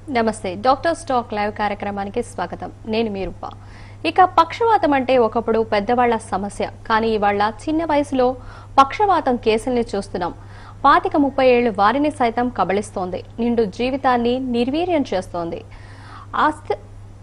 నమస్తే doctor stock live కార్యక్రమానికి స్వాగతం నేను మీ రూప ఇక పక్షవాతం అంటే ఒకప్పుడు పెద్దవాళ్ల సమస్య కానీ ఇవాళ చిన్న వయసులో పక్షవాతం కేసుల్ని చూస్తున్నాం పాతిక ముప్పై ఏళ్లు వారిని సైతం కబళిస్తోంది నిండు జీవితాన్ని నిర్వీర్యం చేస్తోంది ఆస్తి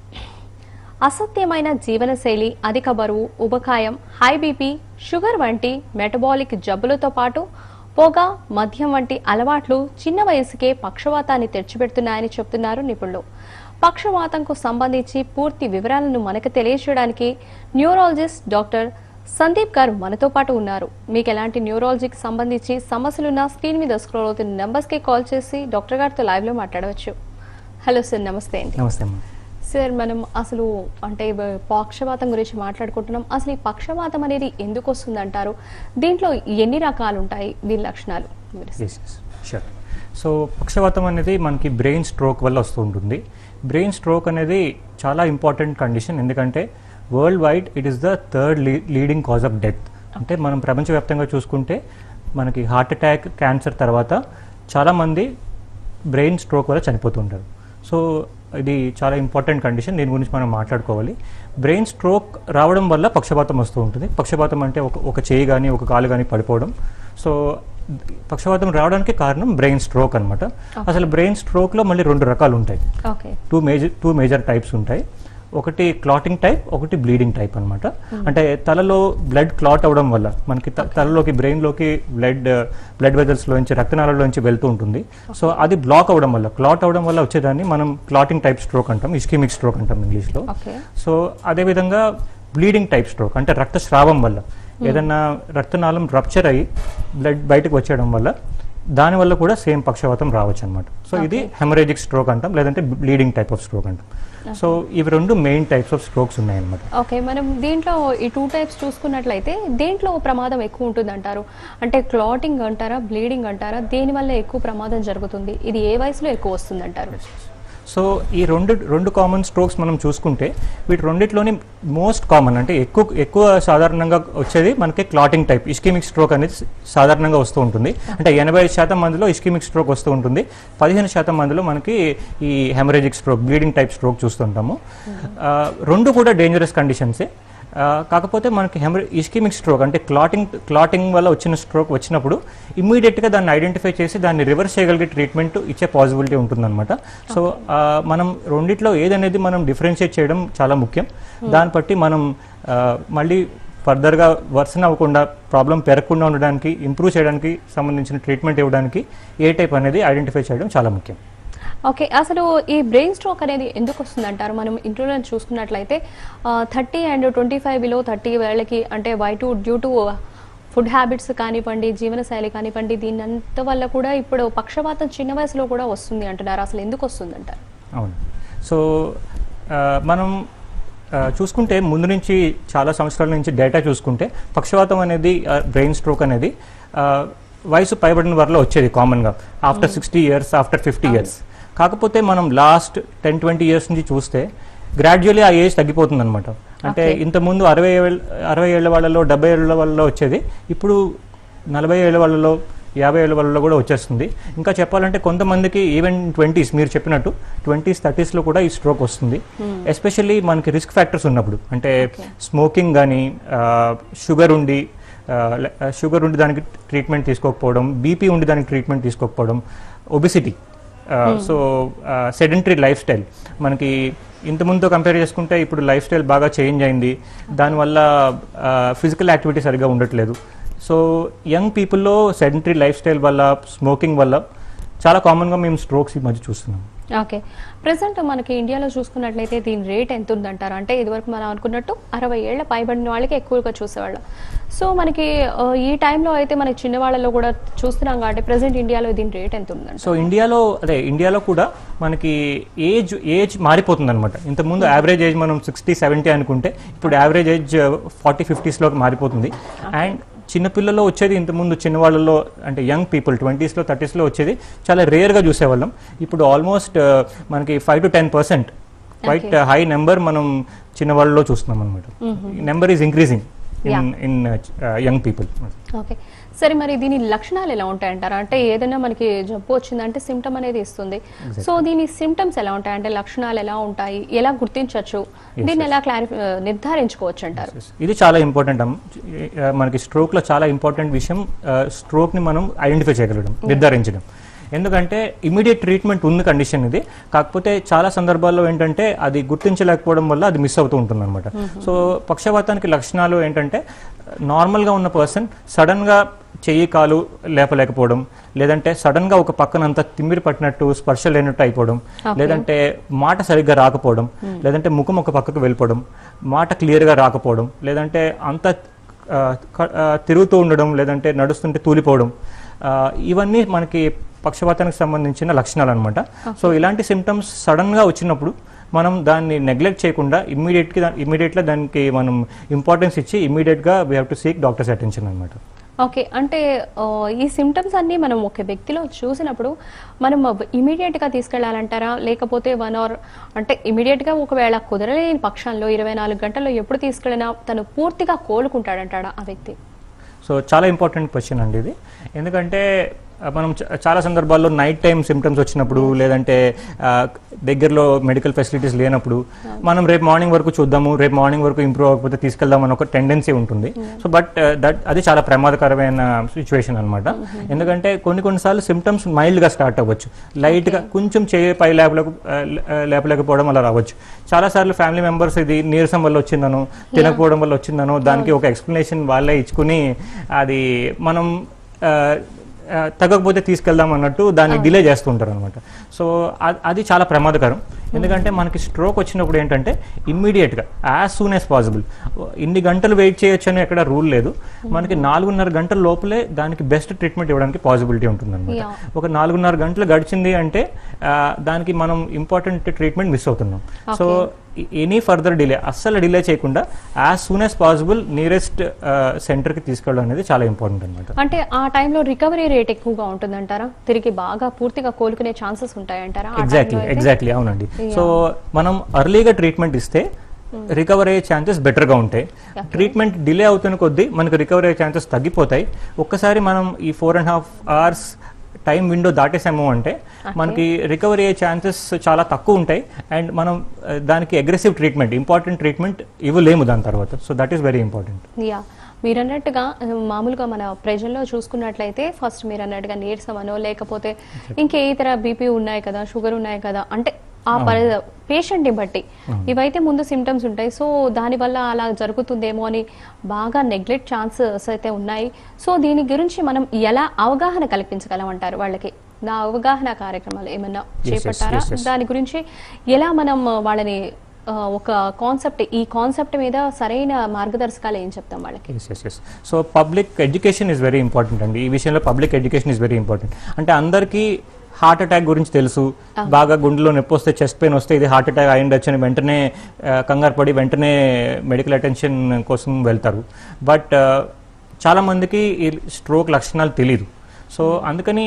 అసత్యమైన జీవనశైలి అధిక బరువు ఉబకాయం హై బీపీ షుగర్ వంటి మెటబాలిక్ జబ్బులతో పాటు పొగ మద్యం వంటి అలవాట్లు చిన్న వయసుకే పక్షవాతాన్ని తెచ్చిపెడుతున్నాయని చెప్తున్నారు నిపుణులు పక్షవాతంకు సంబంధించి పూర్తి వివరాలను మనకు తెలియజేయడానికి న్యూరాలజిస్ట్ డాక్టర్ సందీప్ గారు మనతో పాటు ఉన్నారు మీకు ఎలాంటి న్యూరాలజీకి సంబంధించి సమస్యలున్నా స్క్రీన్ మీద స్క్రోల్ అవుతున్న నెంబర్స్కి కాల్ చేసి డాక్టర్ గారితో లైవ్లో మాట్లాడవచ్చు హలో సార్ నమస్తే అండి నమస్తే అమ్మా సార్ మనం అసలు అంటే బ- పక్షవాతం గురించి మాట్లాడుకుంటున్నాం అసలు ఈ పక్షవాతం అనేది ఎందుకు వస్తుంది అంటారు దీంట్లో ఎన్ని రకాలు ఉంటాయి దీని లక్షణాలు వివరిస్తారా? ఎస్ ఎస్ షూర్ సో పక్షవాతం అనేది మనకి బ్రెయిన్ స్ట్రోక్ వల్ల వస్తూ ఉంటుంది బ్రెయిన్ స్ట్రోక్ అనేది చాలా ఇంపార్టెంట్ కండిషన్ ఎందుకంటే worldwide it is the third leading cause of death అంటే మనం ప్రపంచవ్యాప్తంగా చూసుకుంటే మనకి హార్ట్ అటాక్ క్యాన్సర్ తర్వాత చాలామంది బ్రెయిన్ స్ట్రోక్ వల్ల చనిపోతుంటారు సో ఇది చాలా ఇంపార్టెంట్ కండిషన్ దీని గురించి మనం మాట్లాడుకోవాలి బ్రెయిన్ స్ట్రోక్ రావడం వల్ల పక్షపాతం వస్తూ ఉంటుంది పక్షపాతం అంటే ఒక ఒక చేయి కానీ ఒక కాలు కానీ పడిపోవడం సో పక్షపాతం రావడానికి కారణం బ్రెయిన్ స్ట్రోక్ అన్నమాట అసలు బ్రెయిన్ స్ట్రోక్లో మళ్ళీ రెండు రకాలు ఉంటాయి okay two major two major types ఉంటాయి ఒకటి క్లాటింగ్ టైప్ ఒకటి బ్లీడింగ్ టైప్ అన్నమాట అంటే తలలో బ్లడ్ క్లాట్ అవడం వల్ల మనకి త- తలలోకి బ్రెయిన్లోకి బ్లడ్ బ్లడ్ వెజల్స్లోంచి రక్తనాళాల్లోంచి వెళ్తూ ఉంటుంది సో అది బ్లాక్ అవడం వల్ల క్లాట్ అవడం వల్ల వచ్చేదాన్ని మనం క్లాటింగ్ టైప్ స్ట్రోక్ అంటాం ఇస్కిమిక్ స్ట్రోక్ అంటాం ఇంగ్లీష్లో ఓకే సో అదేవిధంగా బ్లీడింగ్ టైప్ స్ట్రోక్ అంటే రక్తస్రావం వల్ల ఏదన్నా రక్తనాళం రప్చర్ అయ్యి బ్లడ్ బయటకు వచ్చేయడం వల్ల దానివల్ల కూడా సేమ్ పక్షవాతం రావచ్చు అనమాట సో ఇది హెమరేజిక్ స్ట్రోక్ అంటాం లేదంటే బ్లీడింగ్ టైప్ ఆఫ్ స్ట్రోక్ అంటాం సో ఇవి రెండు మెయిన్ టైప్స్ ఆఫ్ స్ట్రోక్స్ ఉన్నాయన్నమాట ఓకే మనం దీంట్లో ఈ టూ టైప్స్ చూసుకున్నట్లయితే దేంట్లో ప్రమాదం ఎక్కువ ఉంటుంది అంటారు అంటే క్లాటింగ్ అంటారా బ్లీడింగ్ అంటారా దేని వల్ల ఎక్కువ ప్రమాదం జరుగుతుంది ఇది ఏ వయసులో ఎక్కువ వస్తుంది అంటారు సో ఈ రెండు రెండు కామన్ స్ట్రోక్స్ మనం చూసుకుంటే వీటి రెండిట్లోని మోస్ట్ కామన్ అంటే ఎక్కువ ఎక్కువ సాధారణంగా వచ్చేది మనకి క్లాటింగ్ టైప్ ఇస్కిమిక్ స్ట్రోక్ అనేది సాధారణంగా వస్తూ ఉంటుంది అంటే ఎనభై శాతం మందిలో ఇస్కిమిక్ స్ట్రోక్ వస్తూ ఉంటుంది పదిహేను శాతం మందిలో మనకి ఈ hemorrhagic stroke bleeding type stroke చూస్తుంటాము ఆ, రెండు కూడా డేంజరస్ కండిషన్సే ఆ, కాకపోతే మనకి హెమర ఇస్కిమిక్ స్ట్రోక్ అంటే క్లాటింగ్ క్లాటింగ్ వల్ల వచ్చిన స్ట్రోక్ వచ్చినప్పుడు ఇమ్మీడియట్గా దాన్ని ఐడెంటిఫై చేసి దాన్ని రివర్స్ చేయగలిగే ట్రీట్మెంట్ ఇచ్చే పాసిబిలిటీ ఉంటుందన్నమాట సో ఆ, మనం రెండిట్లో ఏదనేది మనం డిఫరెన్షియేట్ చేయడం చాలా ముఖ్యం దాన్ని బట్టి మనం ఆ, మళ్ళీ ఫర్దర్గా వర్సన్ అవ్వకుండా ప్రాబ్లం పెరగకుండా ఉండడానికి ఇంప్రూవ్ చేయడానికి సంబంధించిన ట్రీట్మెంట్ ఇవ్వడానికి ఏ టైప్ అనేది ఐడెంటిఫై చేయడం చాలా ముఖ్యం ఓకే అసలు ఈ బ్రెయిన్ స్ట్రోక్ అనేది ఎందుకు వస్తుంది అంటారు మనం ఇంట్లో చూసుకున్నట్లయితే thirty and twenty five below thirty వేళ్ళకి అంటే why to due to food habits కానివ్వండి జీవనశైలి కానివ్వండి దీని అంత వల్ల కూడా ఇప్పుడు పక్షవాతం చిన్న వయసులో కూడా వస్తుంది అంటున్నారు అసలు ఎందుకు వస్తుంది అంటారు అవును సో ఆ, మనం ఆ, చూసుకుంటే ముందు నుంచి చాలా సంవత్సరాల నుంచి డేటా చూసుకుంటే పక్షవాతం అనేది బ్రెయిన్ స్ట్రోక్ అనేది ఆ, వయసు పైబడిన వారిలో వచ్చేది కామన్గా after sixty years after fifty years కాకపోతే మనం లాస్ట్ టెన్ ట్వంటీ ఇయర్స్ నుంచి చూస్తే గ్రాడ్యువల్లీ ఆ ఏజ్ తగ్గిపోతుంది అనమాట అంటే Okay. ఇంతకుముందు అరవై ఏళ్ళ అరవై ఏళ్ళ వాళ్ళలో డెబ్బై ఏళ్ళ వాళ్ళలో వచ్చేది ఇప్పుడు నలభై ఏళ్ళ వాళ్ళలో యాభై ఏళ్ళ వాళ్ళలో కూడా వచ్చేస్తుంది ఇంకా చెప్పాలంటే కొంతమందికి ఈవెన్ ట్వంటీస్ మీరు చెప్పినట్టు ట్వంటీస్ థర్టీస్లో కూడా ఈ స్ట్రోక్ వస్తుంది ఎస్పెషల్లీ మనకి రిస్క్ ఫ్యాక్టర్స్ ఉన్నప్పుడు అంటే Okay. స్మోకింగ్ కానీ షుగర్ ఉండి షుగర్ ఉండి దానికి ట్రీట్మెంట్ తీసుకోకపోవడం బీపీ ఉండి దానికి ట్రీట్మెంట్ తీసుకోకపోవడం obesity so sedentary lifestyle మనకి ఇంతకుముందుతో కంపేర్ చేసుకుంటే ఇప్పుడు లైఫ్ స్టైల్ బాగా చేంజ్ అయింది దానివల్ల ఫిజికల్ యాక్టివిటీ సరిగా ఉండట్లేదు సో యంగ్ పీపుల్లో సెడెంటరీ లైఫ్ స్టైల్ వల్ల స్మోకింగ్ వల్ల చాలా కామన్గా మేము స్ట్రోక్స్ ఈ మధ్య చూస్తున్నాం ఓకే ప్రజెంట్ మనకి ఇండియాలో చూసుకున్నట్లయితే దీని రేట్ ఎంత ఉందంటారు అంటే ఇదివరకు మనం అనుకున్నట్టు అరవై ఏళ్ల పైబడిన వాళ్ళకి ఎక్కువగా చూసేవాళ్ళం సో మనకి ఆ, ఈ టైంలో అయితే మనకి చిన్న వాళ్ళలో కూడా చూస్తున్నాం కాబట్టి ప్రజెంట్ ఇండియాలో దీని రేట్ ఎంత ఉందంట సో ఇండియాలో అదే ఇండియాలో కూడా మనకి ఏజ్ ఏజ్ మారిపోతుంది అనమాట ఇంతకుముందు యావరేజ్ ఏజ్ మనం సిక్స్టీ సెవెంటీ అనుకుంటే ఇప్పుడు యావరేజ్ ఏజ్ ఫార్టీ ఫిఫ్టీస్లోకి మారిపోతుంది అండ్ చిన్నపిల్లల్లో వచ్చేది ఇంతకుముందు చిన్నవాళ్ళలో అంటే యంగ్ పీపుల్ ట్వంటీస్లో థర్టీస్లో వచ్చేది చాలా రేర్గా చూసేవాళ్ళం ఇప్పుడు ఆల్మోస్ట్ మనకి five to ten percent quite high number మనం చిన్నవాళ్ళలో చూస్తున్నాం అనమాట number is increasing in in young people okay సరే మరి దీని లక్షణాలు ఎలా ఉంటాయంటారా అంటే ఏదైనా మనకి జబ్బు వచ్చిందంటే సిమ్టమ్ అనేది ఇస్తుంది సో దీని సిమ్టమ్స్ ఎలా ఉంటాయి అంటే లక్షణాలు ఎలా ఉంటాయి ఎలా గుర్తించవచ్చు దీన్ని ఎలా క్లారిఫై నిర్ధారించుకోవచ్చు అంటారు ఇది చాలా ఇంపార్టెంట్ అమ్. ఆ, మనకి stroke లో చాలా ఇంపార్టెంట్ విషయం స్ట్రోక్ ని మనం ఐడెంటిఫై చేయగలడం నిర్ధారించడం ఎందుకంటే ఇమీడియట్ ట్రీట్మెంట్ ఉంది కండిషన్ ఇది కాకపోతే చాలా సందర్భాల్లో ఏంటంటే అది గుర్తించలేకపోవడం వల్ల అది మిస్ అవుతూ ఉంటుంది అనమాట సో పక్షవాతానికి లక్షణాలు ఏంటంటే నార్మల్గా ఉన్న పర్సన్ సడన్గా చెయ్యి కాలు లేపలేకపోవడం లేదంటే సడన్గా ఒక పక్కనంతా తిమ్మిరి పట్టినట్టు స్పర్శ లేనట్టు అయిపోవడం లేదంటే మాట సరిగ్గా రాకపోవడం లేదంటే ముఖం ఒక పక్కకు వెళ్ళిపోవడం మాట క్లియర్గా రాకపోవడం లేదంటే అంత ఆ, క- ఆ, తిరుగుతూ ఉండడం లేదంటే నడుస్తుంటే తూలిపోవడం ఆ, ఇవన్నీ మనకి పక్షపాతానికి సంబంధించిన లక్షణాలు అనమాట సో ఇలాంటి సిమ్టమ్స్ సడన్గా వచ్చినప్పుడు మనం దాన్ని నెగ్లెక్ట్ చేయకుండా ఇమ్మీడియట్గా ఇమ్మీడియట్గా దానికి మనం ఇంపార్టెన్స్ ఇచ్చి ఇమ్మీడియట్గా we have to seek doctors attention అనమాట ఓకే అంటే ఆ, ఈ సిమ్టమ్స్ అన్ని మనం ఒక వ్యక్తిలో చూసినప్పుడు మనం ఇమీడియట్ గా తీసుకెళ్లాలంటారా లేకపోతే వన్ అవర్ అంటే ఇమీడియట్ గా ఒకవేళ కుదరలేని పక్షంలో ఇరవై నాలుగు గంటల్లో ఎప్పుడు తీసుకెళ్ళినా తను పూర్తిగా కోలుకుంటాడంటాడా ఆ వ్యక్తి సో చాలా ఇంపార్టెంట్ క్వశ్చన్ అండి ఇది ఎందుకంటే ఆ, మనం చ- చాలా సందర్భాల్లో నైట్ టైం సిమ్టమ్స్ వచ్చినప్పుడు లేదంటే ఆ, దగ్గరలో మెడికల్ ఫెసిలిటీస్ లేనప్పుడు మనం రేపు మార్నింగ్ వరకు చూద్దాము రేపు మార్నింగ్ వరకు ఇంప్రూవ్ అవ్వకపోతే తీసుకెళ్దాం అని ఒక టెండెన్సీ ఉంటుంది సో బట్ దట్ అది చాలా ప్రమాదకరమైన సిచ్యువేషన్ అనమాట ఎందుకంటే కొన్ని కొన్నిసార్లు సిమ్టమ్స్ మైల్డ్గా స్టార్ట్ అవ్వచ్చు లైట్గా కొంచెం చేయి పై లేపలేక ఆ, లేపలేకపోవడం అలా రావచ్చు చాలాసార్లు ఫ్యామిలీ మెంబర్స్ ఇది నీరసం వల్ల వచ్చిందనో తినకపోవడం వల్ల వచ్చిందనో దానికి ఒక ఎక్స్ప్లెనేషన్ వాళ్ళే ఇచ్చుకుని అది మనం ఆ, ఆ, తగ్గకపోతే తీసుకెళ్దాం అన్నట్టు దాన్ని డిలే చేస్తుంటారు అనమాట సో అ- అది చాలా ప్రమాదకరం ఎందుకంటే మనకి స్ట్రోక్ వచ్చినప్పుడు ఏంటంటే ఇమ్మీడియట్గా యాజ్ సూన్ యాజ్ పాసిబుల్ ఇన్ని గంటలు వెయిట్ చేయొచ్చు అని ఎక్కడ రూల్ లేదు మనకి నాలుగున్నర గంటల లోపలే దానికి బెస్ట్ ట్రీట్మెంట్ ఇవ్వడానికి పాసిబిలిటీ ఉంటుంది Yeah. ఒక నాలుగున్నర గంటలు గడిచింది అంటే ఆ, దానికి మనం ఇంపార్టెంట్ ట్రీట్మెంట్ మిస్ అవుతున్నాం సో ఎనీ ఫర్దర్ డిలే అస్సలు డిలే చేయకుండా as soon as possible nearest సెంటర్కి తీసుకెళ్ళడం అనేది చాలా ఇంపార్టెంట్ అనమాట అంటే ఆ టైంలో రికవరీ రేట్ ఎక్కువగా ఉంటుందంటారా తిరిగి బాగా పూర్తిగా కోలుకునే ఛాన్సెస్ ఉంటాయంటారా ఆ ఎగ్జాక్ట్లీ time లో అయితే? ఎగ్జాక్ట్లీ అవునండి సో మనం అర్లీగా ట్రీట్మెంట్ ఇస్తే రికవర్ అయ్యే ఛాన్సెస్ బెటర్గా ఉంటాయి ట్రీట్మెంట్ డిలే అవుతున్న కొద్దీ మనకు రికవర్ అయ్యే ఛాన్సెస్ తగ్గిపోతాయి ఒక్కసారి మనం ఈ four and half hours time window దాటేసాము అంటే మనకి రికవరీ అయ్యే ఛాన్సెస్ చాలా తక్కువ ఉంటాయి అండ్ మనం ఆ, దానికి అగ్రెసివ్ ట్రీట్మెంట్ ఇంపార్టెంట్ ట్రీట్మెంట్ ఇవ్వలేము దాని తర్వాత so that is very important yeah మీరు అన్నట్టుగా ఆ, మామూలుగా మన ప్రజల్లో చూసుకున్నట్లయితే ఫస్ట్ మీరు అన్నట్టుగా నీరసమనో లేకపోతే ఇంకే ఇతర బీపీ ఉన్నాయి కదా షుగర్ ఉన్నాయి కదా అంటే ఆ పేషెంట్ ని బట్టి ఇవైతే ముందు సిమ్టమ్స్ ఉంటాయి సో దానివల్ల అలా జరుగుతుందేమో అని బాగా నెగ్లెక్ట్ ఛాన్సెస్ అయితే ఉన్నాయి సో దీని గురించి మనం ఎలా అవగాహన కల్పించగలం అంటారు వాళ్ళకి నా అవగాహన కార్యక్రమాలు ఏమన్నా yes, చేపట్టారా yes, yes. దాని గురించి ఎలా మనం వాళ్ళని ఆ, ఒక కాన్సెప్ట్ ఈ కాన్సెప్ట్ మీద సరైన మార్గదర్శకాలు ఏం చెప్తాం వాళ్ళకి yes yes yes so public education is very important అండి ఈ విషయంలో public education is very important అంటే అందరికీ హార్ట్ అటాక్ గురించి తెలుసు బాగా గుండెలో నొప్పి వస్తే చెస్ట్ పెయిన్ వస్తే ఇది హార్ట్ అటాక్ అయి ఉండొచ్చు అని వెంటనే ఆ, కంగారు పడి వెంటనే మెడికల్ అటెన్షన్ కోసం వెళ్తారు బట్ చాలామందికి ఈ స్ట్రోక్ లక్షణాలు తెలియదు సో అందుకని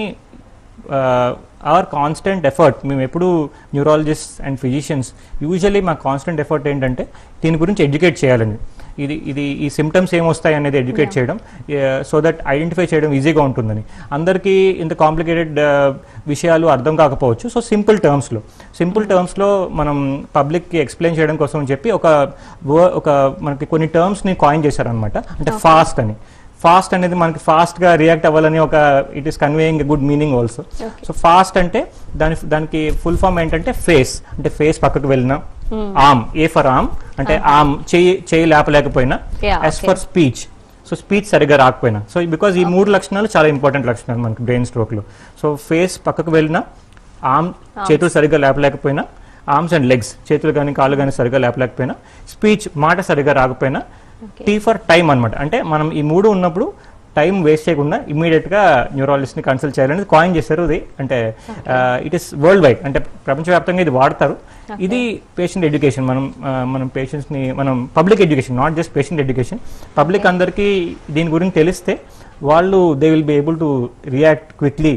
అవర్ కాన్స్టెంట్ ఎఫర్ట్ మేము ఎప్పుడు న్యూరాలజిస్ట్ అండ్ ఫిజిషియన్స్ యూజువల్లీ మా కాన్స్టెంట్ ఎఫర్ట్ ఏంటంటే దీని గురించి ఎడ్యుకేట్ చేయాలని ఇది ఇది ఈ సిమ్టమ్స్ ఏమొస్తాయి అనేది ఎడ్యుకేట్ చేయడం సో దట్ ఐడెంటిఫై చేయడం ఈజీగా ఉంటుందని అందరికీ ఇంత కాంప్లికేటెడ్ విషయాలు అర్థం కాకపోవచ్చు సో సింపుల్ టర్మ్స్లో సింపుల్ టర్మ్స్లో మనం పబ్లిక్కి ఎక్స్ప్లెయిన్ చేయడం కోసం అని చెప్పి ఒక wo- ఒక మనకి కొన్ని టర్మ్స్ని కాయిన్ చేశారనమాట అంటే ఫాస్ట్ అని ఫాస్ట్ అనేది మనకి ఫాస్ట్ గా రియాక్ట్ అవ్వాలని ఒక it is conveying good meaning also so fast అంటే దాని దానికి ఫుల్ ఫామ్ ఏంటంటే ఫేస్ అంటే ఫేస్ పక్కకు వెళ్ళిన ఆమ్ ఏ ఫర్ ఆమ్ అంటే ఆమ్ చేయి చేయి లేపలేకపోయినా Yeah, S for speech so speech సరిగ్గా రాకపోయినా సో బికాజ్ ఈ మూడు లక్షణాలు చాలా ఇంపార్టెంట్ లక్షణాలు మనకి బ్రెయిన్ స్ట్రోక్ లో సో ఫేస్ పక్కకు వెళ్ళినా ఆమ్ చేతులు సరిగ్గా లేపలేకపోయినా ఆర్మ్స్ అండ్ లెగ్స్ చేతులు కానీ కాళ్ళు కానీ సరిగ్గా లేపలేకపోయినా స్పీచ్ మాట సరిగ్గా రాకపోయినా టీ ఫర్ టైం అన్నమాట అంటే మనం ఈ మూడు ఉన్నప్పుడు టైం వేస్ట్ చేయకుండా ఇమీడియట్ గా న్యూరాలజిస్ట్ ని కన్సల్ట్ చేయాలని కాయిన్ చేశారు ఇది అంటే ఇట్ ఇస్ వరల్డ్ వైడ్ అంటే ప్రపంచవ్యాప్తంగా ఇది వాడతారు ఇది పేషెంట్ ఎడ్యుకేషన్ మనం ఆ, మనం పేషెంట్స్ ని మనం public education not just patient education public అందరికీ దీని గురించి తెలిస్తే వాళ్ళు they will be able to react quickly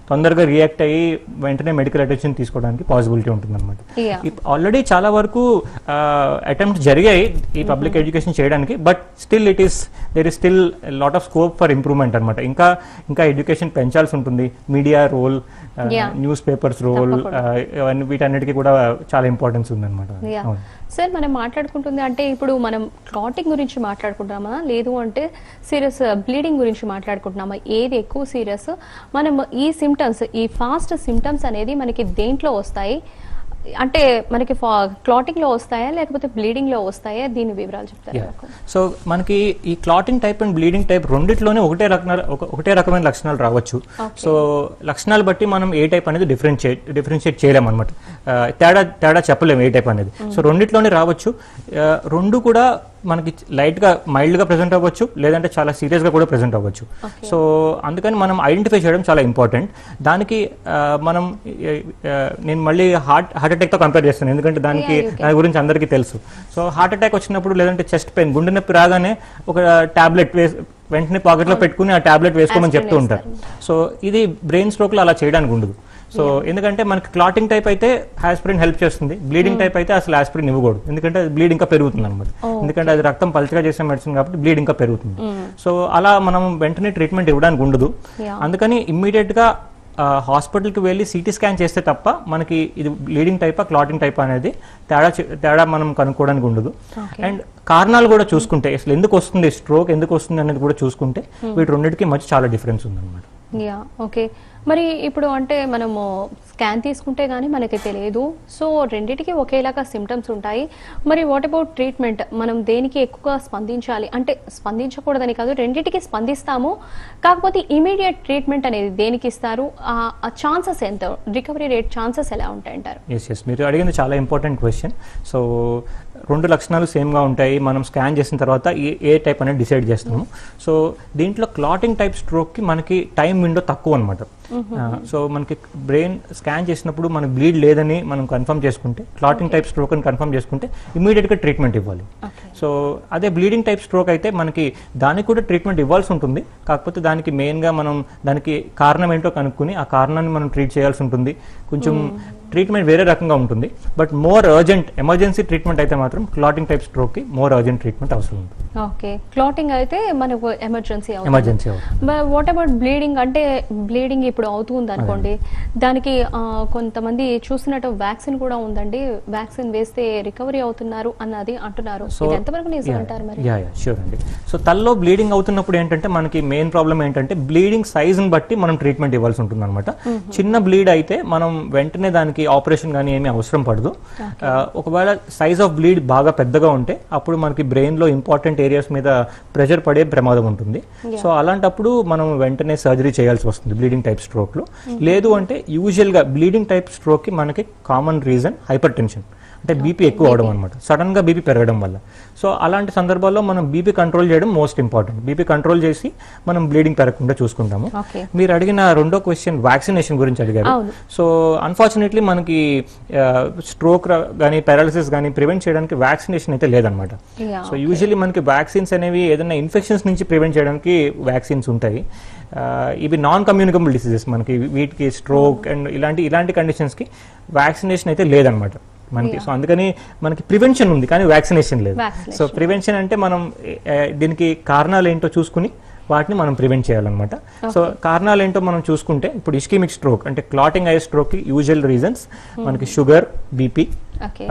తొందరగా రియాక్ట్ అయ్యి వెంటనే మెడికల్ అటెన్షన్ తీసుకోవడానికి పాసిబిలిటీ ఉంటుంది అనమాట Yeah. ఆల్రెడీ చాలా వరకు అటెంప్ట్ జరిగాయి ఈ పబ్లిక్ ఎడ్యుకేషన్ చేయడానికి but still it is there is still lot of scope for improvement అనమాట ఇంకా ఇంకా ఎడ్యుకేషన్ పెంచాల్సి ఉంటుంది media role Yeah. News papers role తప్పకుండా. వీటన్నిటికీ కూడా చాలా ఇంపార్టెన్స్ ఉందన్నమాట యా అవును. సార్ మనం మాట్లాడుకుంటుంది అంటే ఇప్పుడు మనం క్లాటింగ్ గురించి మాట్లాడుకుంటున్నామా లేదు అంటే సీరియస్ బ్లీడింగ్ గురించి మాట్లాడుకుంటున్నామా ఏది ఎక్కువ సీరియస్ మనం ఈ సిమ్టమ్స్ ఈ ఫాస్ట్ సిమ్టమ్స్ అనేది మనకి దేంట్లో వస్తాయి అంటే మనకి క్లాటింగ్ లో వస్తాయా లేకపోతే బ్లీడింగ్ లో వస్తాయా దీని వివరాలు చెప్తారా Yeah. నాకు? సో మనకి ఈ clotting type and bleeding type రెండిట్లోనే ఒకటే రకమైన ఒక- ఒకటే రకమైన లక్షణాలు రావచ్చు Okay. సో లక్షణాలు బట్టి మనం ఏ టైప్ అనేది డిఫరెన్షియేట్ డిఫరెన్షియేట్ చేయలేం అనమాట తేడా తేడా చెప్పలేము ఏ టైప్ అనేది సో రెండిట్లోనే రావచ్చు ఆ, రెండు కూడా మనకి లైట్గా మైల్డ్గా ప్రెజెంట్ అవ్వచ్చు లేదంటే చాలా సీరియస్గా కూడా ప్రెజెంట్ అవ్వచ్చు Okay. సో అందుకని మనం ఐడెంటిఫై చేయడం చాలా ఇంపార్టెంట్ దానికి ఆ, మనం ఆ, ఆ, నేను మళ్ళీ హార్ట్ హార్ట్ అటాక్తో కంపేర్ చేస్తాను ఎందుకంటే దానికి Yeah, you can. దాని గురించి అందరికీ తెలుసు సో హార్ట్ అటాక్ వచ్చినప్పుడు లేదంటే చెస్ట్ పెయిన్ గుండె నొప్పి రాగానే ఒక టాబ్లెట్ వేసి వెంటనే పాకెట్లో పెట్టుకుని ఆ టాబ్లెట్ వేసుకోమని చెప్తూ Aspirin ఉంటారు సో ఇది బ్రెయిన్ స్ట్రోక్లో అలా చేయడానికి ఉండదు సో ఎందుకంటే మనకి క్లాటింగ్ టైప్ అయితే ఆస్పిరిన్ హెల్ప్ చేస్తుంది బ్లీడింగ్ టైప్ అయితే అసలు ఆస్పిరిన్ ఇవ్వకూడదు ఎందుకంటే బ్లీడ్ ఇంకా పెరుగుతుంది అనమాట Okay. ఎందుకంటే అది రక్తం పలుచగా చేసే మెడిసిన్ కాబట్టి బ్లీడ్ ఇంకా పెరుగుతుంది సో అలా మనం వెంటనే ట్రీట్మెంట్ ఇవ్వడానికి ఉండదు Yeah. అందుకని ఇమ్మీడియట్ గా హాస్పిటల్కి వెళ్ళి సిటీ స్కాన్ చేస్తే తప్ప మనకి ఇది బ్లీడింగ్ టైపా క్లాటింగ్ టైప్ అనేది తేడా చే- తేడా మనం కనుక్కోవడానికి ఉండదు Okay. అండ్ కారణాలు కూడా చూసుకుంటే అసలు ఎందుకు వస్తుంది స్ట్రోక్ ఎందుకు వస్తుంది అనేది కూడా చూసుకుంటే వీటి రెండింటికి మధ్య చాలా డిఫరెన్స్ ఉందన్నమాట యా ఓకే మరి ఇప్పుడు అంటే మనము స్కాన్ తీసుకుంటే గానీ మనకి తెలియదు సో రెండిటికి ఒకేలాగా సిమ్టమ్స్ ఉంటాయి మరి వాట్ అబౌట్ ట్రీట్మెంట్ మనం దేనికి ఎక్కువగా స్పందించాలి అంటే స్పందించకూడదని కాదు రెండిటికి స్పందిస్తాము కాకపోతే ఇమీడియట్ ట్రీట్మెంట్ అనేది దేనికి ఇస్తారు ఆ ఛాన్సెస్ ఎంత రికవరీ రేట్ ఛాన్సెస్ ఎలా ఉంటాయంటారు ఎస్ ఎస్ మీరు అడిగింది చాలా ఇంపార్టెంట్ క్వశ్చన్ సో రెండు లక్షణాలు సేమ్గా ఉంటాయి మనం స్కాన్ చేసిన తర్వాత ఏ ఏ టైప్ అనేది డిసైడ్ చేస్తాము సో దీంట్లో క్లాటింగ్ టైప్ స్ట్రోక్కి మనకి టైం విండో తక్కువ అనమాట సో మనకి బ్రెయిన్ స్కాన్ చేసినప్పుడు మనకి బ్లీడ్ లేదని మనం కన్ఫర్మ్ చేసుకుంటే క్లాటింగ్ టైప్ స్ట్రోక్ అని కన్ఫర్మ్ చేసుకుంటే ఇమీడియట్గా ట్రీట్మెంట్ ఇవ్వాలి ఓకే సో అదే బ్లీడింగ్ టైప్ స్ట్రోక్ అయితే మనకి దానికి కూడా ట్రీట్మెంట్ ఇవ్వాల్సి ఉంటుంది కాకపోతే దానికి మెయిన్గా మనం దానికి కారణం ఏంటో కనుక్కుని ఆ కారణాన్ని మనం ట్రీట్ చేయాల్సి ఉంటుంది కొంచెం ట్రీట్మెంట్ వేరే రకంగా ఉంటుంది but more urgent emergency treatment అయితే మాత్రం క్లాటింగ్ టైప్ స్ట్రోక్కి మోర్ అర్జెంట్ ట్రీట్మెంట్ అవసరం ఉంటుంది ఓకే క్లాటింగ్ అయితే మనకు ఎమర్జెన్సీ అవుతుంది ఎమర్జెన్సీ అవుతుంది వాట్ అబౌట్ బ్లీడింగ్ అంటే బ్లీడింగ్ ఇప్పుడు అవుతుంది అనుకోండి దానికి ఆ, కొంతమంది చూసినట్టు వ్యాక్సిన్ కూడా ఉందండి వ్యాక్సిన్ వేస్తే రికవరీ అవుతున్నారు అన్నది అంటున్నారు ఇది ఎంతవరకు నిజం అంటారు మరి యా యా షూర్ అండి సో తల్లో బ్లీడింగ్ అవుతున్నప్పుడు ఏంటంటే మనకి మెయిన్ ప్రాబ్లం ఏంటంటే బ్లీడింగ్ సైజ్ని బట్టి మనం ట్రీట్మెంట్ ఇవ్వాల్సి ఉంటుంది అనమాట చిన్న బ్లీడ్ అయితే మనం వెంటనే దానికి ఆపరేషన్ కానీ ఏమీ అవసరం పడదు ఆ, ఒకవేళ సైజ్ ఆఫ్ బ్లీడ్ బాగా పెద్దగా ఉంటే అప్పుడు మనకి బ్రెయిన్లో ఇంపార్టెంట్ ఏరియాస్ మీద ప్రెషర్ పడే ప్రమాదం ఉంటుంది సో అలాంటప్పుడు మనం వెంటనే సర్జరీ చేయాల్సి వస్తుంది బ్లీడింగ్ టైప్ స్ట్రోక్లో లేదు అంటే యూజువల్గా బ్లీడింగ్ టైప్ స్ట్రోక్కి మనకి కామన్ రీజన్ హైపర్ టెన్షన్ అంటే బీపీ ఎక్కువ అవడం అనమాట సడన్ గా బీపీ పెరగడం వల్ల సో అలాంటి సందర్భాల్లో మనం బీపీ కంట్రోల్ చేయడం మోస్ట్ ఇంపార్టెంట్ బీపీ కంట్రోల్ చేసి మనం బ్లీడింగ్ పెరగకుండా చూసుకుంటాము ఓకే మీరు అడిగిన రెండో క్వశ్చన్ వ్యాక్సినేషన్ గురించి అడిగారు అవును. సో అన్ఫార్చునేట్లీ మనకి స్ట్రోక్ కానీ పారాలిసిస్ కానీ ప్రివెంట్ చేయడానికి వ్యాక్సినేషన్ అయితే లేదనమాట Yeah, సో యూజువల్లీ మనకి వ్యాక్సిన్స్ అనేవి ఏదైనా ఇన్ఫెక్షన్స్ నుంచి ప్రివెంట్ చేయడానికి వ్యాక్సిన్స్ ఉంటాయి ఆ, ఇవి నాన్ కమ్యూనికబుల్ డిసీజెస్ మనకి వీటికి స్ట్రోక్ అండ్ ఇలాంటి ఇలాంటి కండిషన్స్కి వ్యాక్సినేషన్ అయితే లేదనమాట మనకి సో అందుకని మనకి ప్రివెన్షన్ ఉంది కానీ వ్యాక్సినేషన్ లేదు Vaccination. సో ప్రివెన్షన్ అంటే మనం ఏ, దీనికి కారణాలు ఏంటో చూసుకుని వాటిని మనం ప్రివెంట్ చేయాలన్నమాట సో కారణాలు ఏంటో మనం చూసుకుంటే ఇప్పుడు ఇస్కిమిక్ స్ట్రోక్ అంటే క్లాటింగ్ అయ్యే స్ట్రోక్కి యూజువల్ రీజన్స్ మనకి షుగర్ బీపీ ఓకే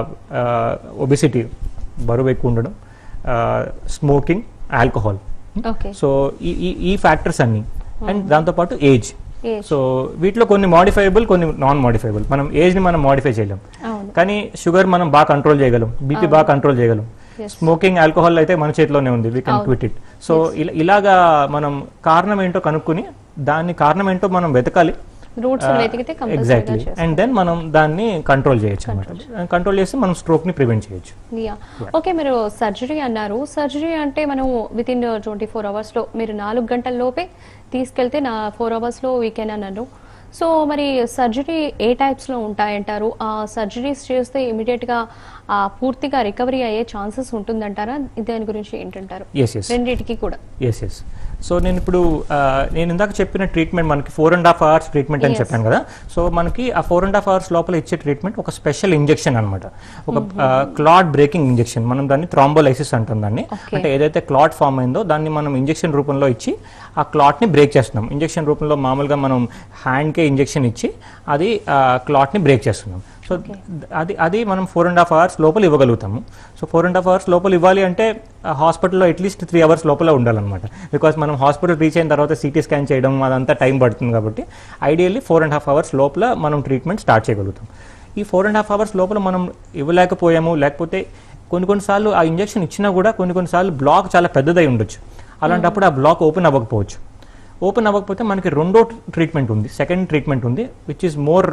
ఒబిసిటీ బరువు ఎక్కువ ఉండడం స్మోకింగ్ ఆల్కహాల్ ఓకే సో ఈ ఈ- ఈ ఫ్యాక్టర్స్ అన్ని అండ్ దాంతోపాటు ఏజ్ Age. సో వీటిలో కొన్ని మాడిఫైబుల్ కొన్ని నాన్ మాడిఫైబుల్ మనం ఏజ్ని మనం మాడిఫై చేయలేం అవును కానీ షుగర్ మనం బాగా కంట్రోల్ చేయగలం బీపీ బాగా కంట్రోల్ చేయగలం Yes. స్మోకింగ్ ఆల్కహాల్ అయితే మన చేతిలోనే ఉంది వీ కెన్ అవును. క్విట్ ఇట్ సో ఇలాగా మనం కారణం ఏంటో కనుక్కుని దాన్ని కారణం ఏంటో మనం వెతకాలి రూట్స్ వెతికితే ఎగ్జాక్ట్లీ కంపల్సరీగా అండ్ దెన్ మనం దాన్ని కంట్రోల్ చేయొచ్చు అనమాట కంట్రోల్ చేసి మనం స్ట్రోక్ ని ప్రివెంట్ చేయొచ్చు యా ఓకే మీరు సర్జరీ అన్నారు సర్జరీ అంటే మనం విత్ ఇన్ ట్వంటీ ఫోర్ అవర్స్లో మీరు నాలుగు గంటల లోపే తీసుకెళ్తే నా ఫోర్ అవర్స్లో వీకెండ్ అన్నారు సో మరి సర్జరీ ఏ టైప్స్లో ఉంటాయంటారు ఆ సర్జరీస్ చేస్తే ఇమీడియట్గా పూర్తిగా రికవరీ అయ్యే ఛాన్సెస్ ఉంటుందంటారా దాని గురించి ఏంటంటారు ఎస్ ఎస్ రెండింటికి కూడా ఎస్ ఎస్ సో నేను ఇప్పుడు ఆ, నేను ఇందాక చెప్పిన ట్రీట్మెంట్ మనకి four and half hours treatment అని Yes. చెప్పాను కదా సో మనకి ఆ ఫోర్ అండ్ హాఫ్ అవర్స్ లోపల ఇచ్చే ట్రీట్మెంట్ ఒక స్పెషల్ ఇంజెక్షన్ అనమాట ఒక క్లాట్ బ్రేకింగ్ ఇంజెక్షన్ మనం దాన్ని థ్రాంబోలైసిస్ అంటాం దాన్ని Okay. అంటే ఏదైతే క్లాట్ ఫామ్ అయిందో దాన్ని మనం ఇంజెక్షన్ రూపంలో ఇచ్చి ఆ క్లాట్ని బ్రేక్ చేస్తున్నాం ఇంజెక్షన్ రూపంలో మామూలుగా మనం హ్యాండ్కే ఇంజెక్షన్ ఇచ్చి అది ఆ క్లాట్ని బ్రేక్ చేస్తున్నాం సో అది అది మనం ఫోర్ అండ్ హాఫ్ అవర్స్ లోపల ఇవ్వగలుగుతాము so four and half hours లోపల ఇవ్వాలి అంటే హాస్పిటల్లో అట్లీస్ట్ త్రీ అవర్స్ లోపల ఉండాలన్నమాట బికాస్ మనం హాస్పిటల్ రీచ్ అయిన తర్వాత సిటీ స్కాన్ చేయడం అదంతా టైం పడుతుంది కాబట్టి ideally four and half hours లోపల మనం ట్రీట్మెంట్ స్టార్ట్ చేయగలుగుతాం ఈ ఫోర్ అండ్ హాఫ్ అవర్స్ లోపల మనం ఇవ్వలేకపోయాము లేకపోతే కొన్ని కొన్నిసార్లు ఆ ఇంజెక్షన్ ఇచ్చినా కూడా కొన్ని కొన్నిసార్లు బ్లాక్ చాలా పెద్దదై ఉండొచ్చు అలాంటప్పుడు ఆ బ్లాక్ ఓపెన్ అవ్వకపోవచ్చు ఓపెన్ అవ్వకపోతే మనకి రెండో ట్రీట్మెంట్ ఉంది సెకండ్ ట్రీట్మెంట్ ఉంది which is more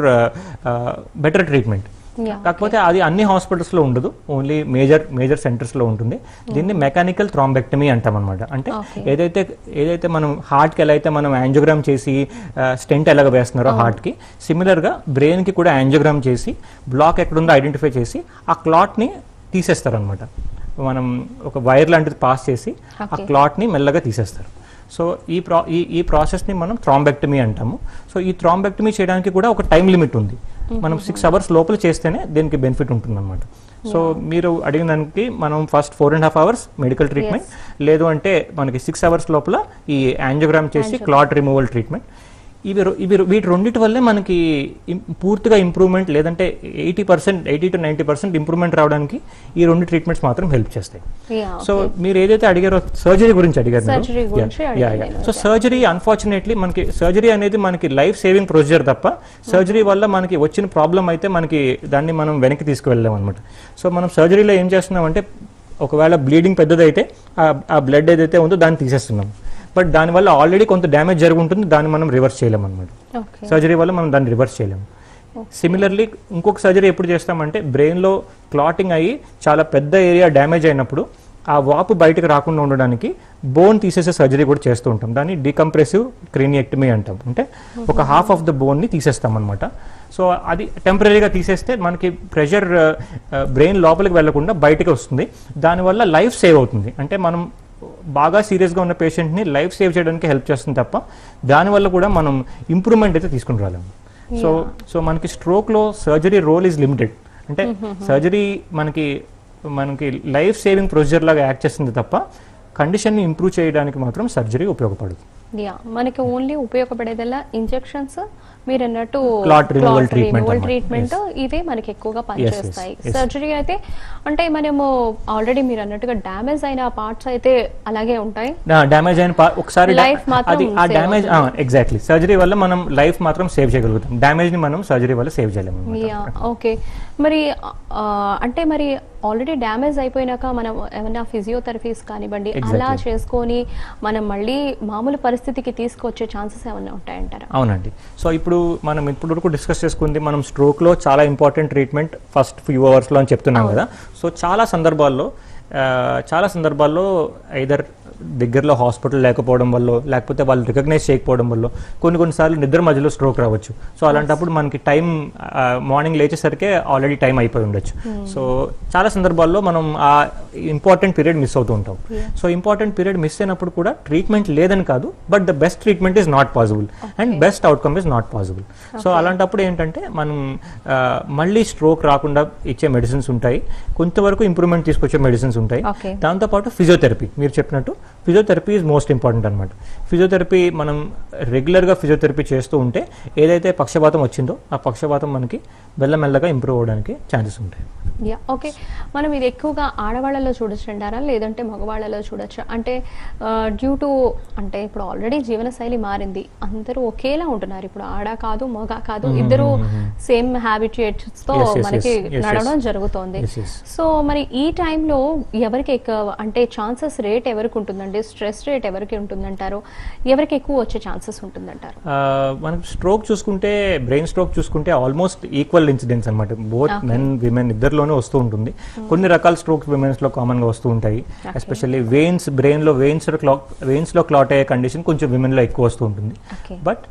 better treatment Yeah, కాకపోతే అది అన్ని హాస్పిటల్స్లో ఉండదు ఓన్లీ మేజర్ మేజర్ సెంటర్స్లో ఉంటుంది దీన్ని మెకానికల్ థ్రాంబెక్టమీ అంటాం అనమాట అంటే Okay. ఏదైతే ఏదైతే మనం హార్ట్కి ఎలా అయితే మనం యాంజియోగ్రామ్ చేసి స్టెంట్ ఎలాగ వేస్తున్నారో హార్ట్కి సిమిలర్గా బ్రెయిన్కి కూడా యాంజియోగ్రామ్ చేసి బ్లాక్ ఎక్కడుందో ఐడెంటిఫై చేసి ఆ క్లాట్ని తీసేస్తారనమాట మనం ఒక వైర్ లాంటిది పాస్ చేసి ఆ Okay. క్లాట్ని మెల్లగా తీసేస్తారు సో ఈ ప్రా ఈ ఈ ప్రాసెస్ని మనం థ్రాంబెక్టమీ అంటాము సో ఈ థ్రాంబెక్టమీ చేయడానికి కూడా ఒక టైం లిమిట్ ఉంది మనం సిక్స్ అవర్స్ లోపల చేస్తేనే దీనికి బెనిఫిట్ ఉంటుందన్నమాట సో మీరు అడిగిన దానికి మనం first four and half hours medical treatment లేదు అంటే మనకి సిక్స్ అవర్స్ లోపల ఈ యాంజియోగ్రామ్ చేసి క్లాట్ రిమూవల్ ట్రీట్మెంట్ ఇవి రొ- ఇవి రొ- వీటి రెండిటి వల్లే మనకి ఇం- పూర్తిగా ఇంప్రూవ్మెంట్ లేదంటే eighty percent eighty to ninety percent improvement రావడానికి ఈ రెండు ట్రీట్మెంట్స్ మాత్రం హెల్ప్ చేస్తాయి Yeah, సో మీరు ఏదైతే అడిగారో సర్జరీ గురించి అడిగారు మీరు. Surgery గురించి Yeah, అడిగాను yeah, yeah. నేను. సో సర్జరీ అన్ఫార్చునేట్లీ మనకి సర్జరీ అనేది మనకి లైఫ్ సేవింగ్ ప్రొసీజర్ తప్ప సర్జరీ వల్ల మనకి వచ్చిన ప్రాబ్లం అయితే మనకి దాన్ని మనం వెనక్కి తీసుకువెళ్ళాం అనమాట సో మనం సర్జరీలో ఏం చేస్తున్నామంటే ఒకవేళ బ్లీడింగ్ పెద్దదైతే ఆ- ఆ బ్లడ్ ఏదైతే ఉందో దాన్ని తీసేస్తున్నాం బట్ దానివల్ల ఆల్రెడీ కొంత డ్యామేజ్ జరుగుంటుంది దాన్ని మనం రివర్స్ చేయలేం అనమాట ఓకే సర్జరీ వల్ల మనం దాన్ని రివర్స్ చేయలేము సిమిలర్లీ ఇంకొక సర్జరీ ఎప్పుడు చేస్తామంటే బ్రెయిన్లో క్లాటింగ్ అయ్యి చాలా పెద్ద ఏరియా డ్యామేజ్ అయినప్పుడు ఆ వాపు బయటకు రాకుండా ఉండడానికి బోన్ తీసేసే సర్జరీ కూడా చేస్తూ ఉంటాం దాన్ని డీకంప్రెసివ్ క్రీనియక్టమీ అంటాం అంటే ఒక హాఫ్ ఆఫ్ ద బోన్ని తీసేస్తాం అనమాట సో అది టెంపరీగా తీసేస్తే మనకి ప్రెషర్ బ్రెయిన్ లోపలికి వెళ్లకుండా బయటకు వస్తుంది దానివల్ల లైఫ్ సేవ్ అవుతుంది అంటే మనం బాగా సీరియస్గా ఉన్న పేషెంట్ని లైఫ్ సేవ్ చేయడానికి హెల్ప్ చేస్తుంది తప్ప దానివల్ల కూడా మనం ఇంప్రూవ్మెంట్ అయితే తీసుకుని రాలేము సో సో మనకి స్ట్రోక్లో సర్జరీ రోల్ ఈజ్ లిమిటెడ్ అంటే సర్జరీ మనకి మనకి లైఫ్ సేవింగ్ ప్రొసీజర్ లాగా యాక్ట్ చేస్తుంది తప్ప కండిషన్ని ఇంప్రూవ్ చేయడానికి మాత్రం సర్జరీ ఉపయోగపడదు యా మనకి ఓన్లీ ఉపయోగపడేదల్లా ఇంజెక్షన్స్ మీరు అన్నట్టు Clot removal treatment రిమూవల్ అన్నమాట. Treatment Yes. ఇవే మనకి ఎక్కువగా yes, పనిచేస్తాయి yes. సర్జరీ అయితే అంటే మనము ఆల్రెడీ మీరు అన్నట్టుగా డ్యామేజ్ అయిన పార్ట్స్ అయితే అలాగే ఉంటాయి డ్యామేజ్ అయిన పా- ఒకసారి డా- Life మాత్రం అది ఆ save డ్యామేజ్ ఎగ్జాక్ట్లీ సర్జరీ వల్ల మనం లైఫ్ మాత్రం సేవ్ చేయగలుగుతాం డ్యామేజ్ ని మనం సర్జరీ వల్ల సేవ్ చేయలేము అన్నమాట. యా ఓకే మరి ఆ, అంటే మరి ఆల్రెడీ డ్యామేజ్ అయిపోయినాక మనం ఏమైనా ఫిజియోథెరపీస్ కానివ్వండి అలా Exactly. చేసుకొని మనం మళ్ళీ మామూలు పరిస్థితికి తీసుకొచ్చే ఛాన్సెస్ ఏమైనా ఉంటాయంటారా అవునండి సో ఇప్పుడు మనం ఇప్పుడు వరకు డిస్కస్ చేసుకుంది మనం stroke లో చాలా ఇంపార్టెంట్ ట్రీట్మెంట్ ఫస్ట్ ఫ్యూ అవర్స్లో అని చెప్తున్నాం కదా సో చాలా సందర్భాల్లో ఆ, చాలా సందర్భాల్లో ఐదర్ దగ్గరలో హాస్పిటల్ లేకపోవడం వల్ల లేకపోతే వాళ్ళు రికగ్నైజ్ చేయకపోవడం వల్ల కొన్ని కొన్నిసార్లు నిద్ర మధ్యలో స్ట్రోక్ రావచ్చు సో అలాంటప్పుడు మనకి టైం మార్నింగ్ లేచేసరికే ఆల్రెడీ టైం అయిపోయి ఉండొచ్చు సో చాలా సందర్భాల్లో మనం ఆ ఇంపార్టెంట్ పీరియడ్ మిస్ అవుతూ ఉంటాం సో ఇంపార్టెంట్ పీరియడ్ మిస్ అయినప్పుడు కూడా ట్రీట్మెంట్ లేదని కాదు but the best treatment is not possible and best outcome is not possible so అలాంటప్పుడు ఏంటంటే మనం ఆ, మళ్ళీ స్ట్రోక్ రాకుండా ఇచ్చే మెడిసిన్స్ ఉంటాయి కొంతవరకు ఇంప్రూవ్మెంట్ తీసుకొచ్చే మెడిసిన్స్ ఉంటాయి Okay. దాంతోపాటు ఫిజియోథెరపీ మీరు చెప్పినట్టు ఫిజియోథెరపీ ఈజ్ మోస్ట్ ఇంపార్టెంట్ అనమాట ఫిజియోథెరపీ మనం రెగ్యులర్గా ఫిజియోథెరపీ చేస్తూ ఉంటే ఏదైతే పక్షపాతం వచ్చిందో ఆ పక్షపాతం మనకి మెల్లమెల్లగా ఇంప్రూవ్ అవడానికి ఛాన్సెస్ ఉంటాయి యా ఓకే మనం ఇది ఎక్కువగా ఆడవాళ్ళలో చూడొచ్చు అంటారా లేదంటే మగవాళ్ళలో చూడొచ్చు అంటే డ్యూ టు అంటే ఇప్పుడు ఆల్రెడీ జీవనశైలి మారింది అందరూ ఒకేలా ఉంటున్నారు ఇప్పుడు ఆడ కాదు మగ కాదు ఇద్దరు సేమ్ హ్యాబిటేట్స్ తో Yes, yes, మనకి yes, yes, నడవడం yes. జరుగుతోంది Yes, yes. సో మరి ఈ టైంలో ఎవరికి ఎక్కువ అంటే ఛాన్సెస్ రేట్ ఎవరికి ఉంటుందండి స్ట్రెస్ రేట్ ఎవరికి ఉంటుందంటారు ఎవరికి ఎక్కువ వచ్చే ఛాన్సెస్ ఉంటుందంటారు ఆ, మనకి స్ట్రోక్ చూసుకుంటే బ్రెయిన్ స్ట్రోక్ చూసుకుంటే ఆల్మోస్ట్ ఈక్వల్ ఇన్సిడెంట్స్ అనమాట బోత్ Okay. మెన్ విమెన్ ఇద్దరిలోనూ వస్తూ ఉంటుంది కొన్ని రకాల స్ట్రోక్స్ విమెన్స్ లో కామన్ గా వస్తూ ఉంటాయి ఎస్పెషల్లీ వెయిన్స్ బ్రెయిన్ లో వెయిన్స్ క్లాక్ వెయిన్స్ లో క్లాట్ అయ్యే కండిషన్ కొంచెం విమెన్ లో ఎక్కువ వస్తూ ఉంటుంది Okay. బట్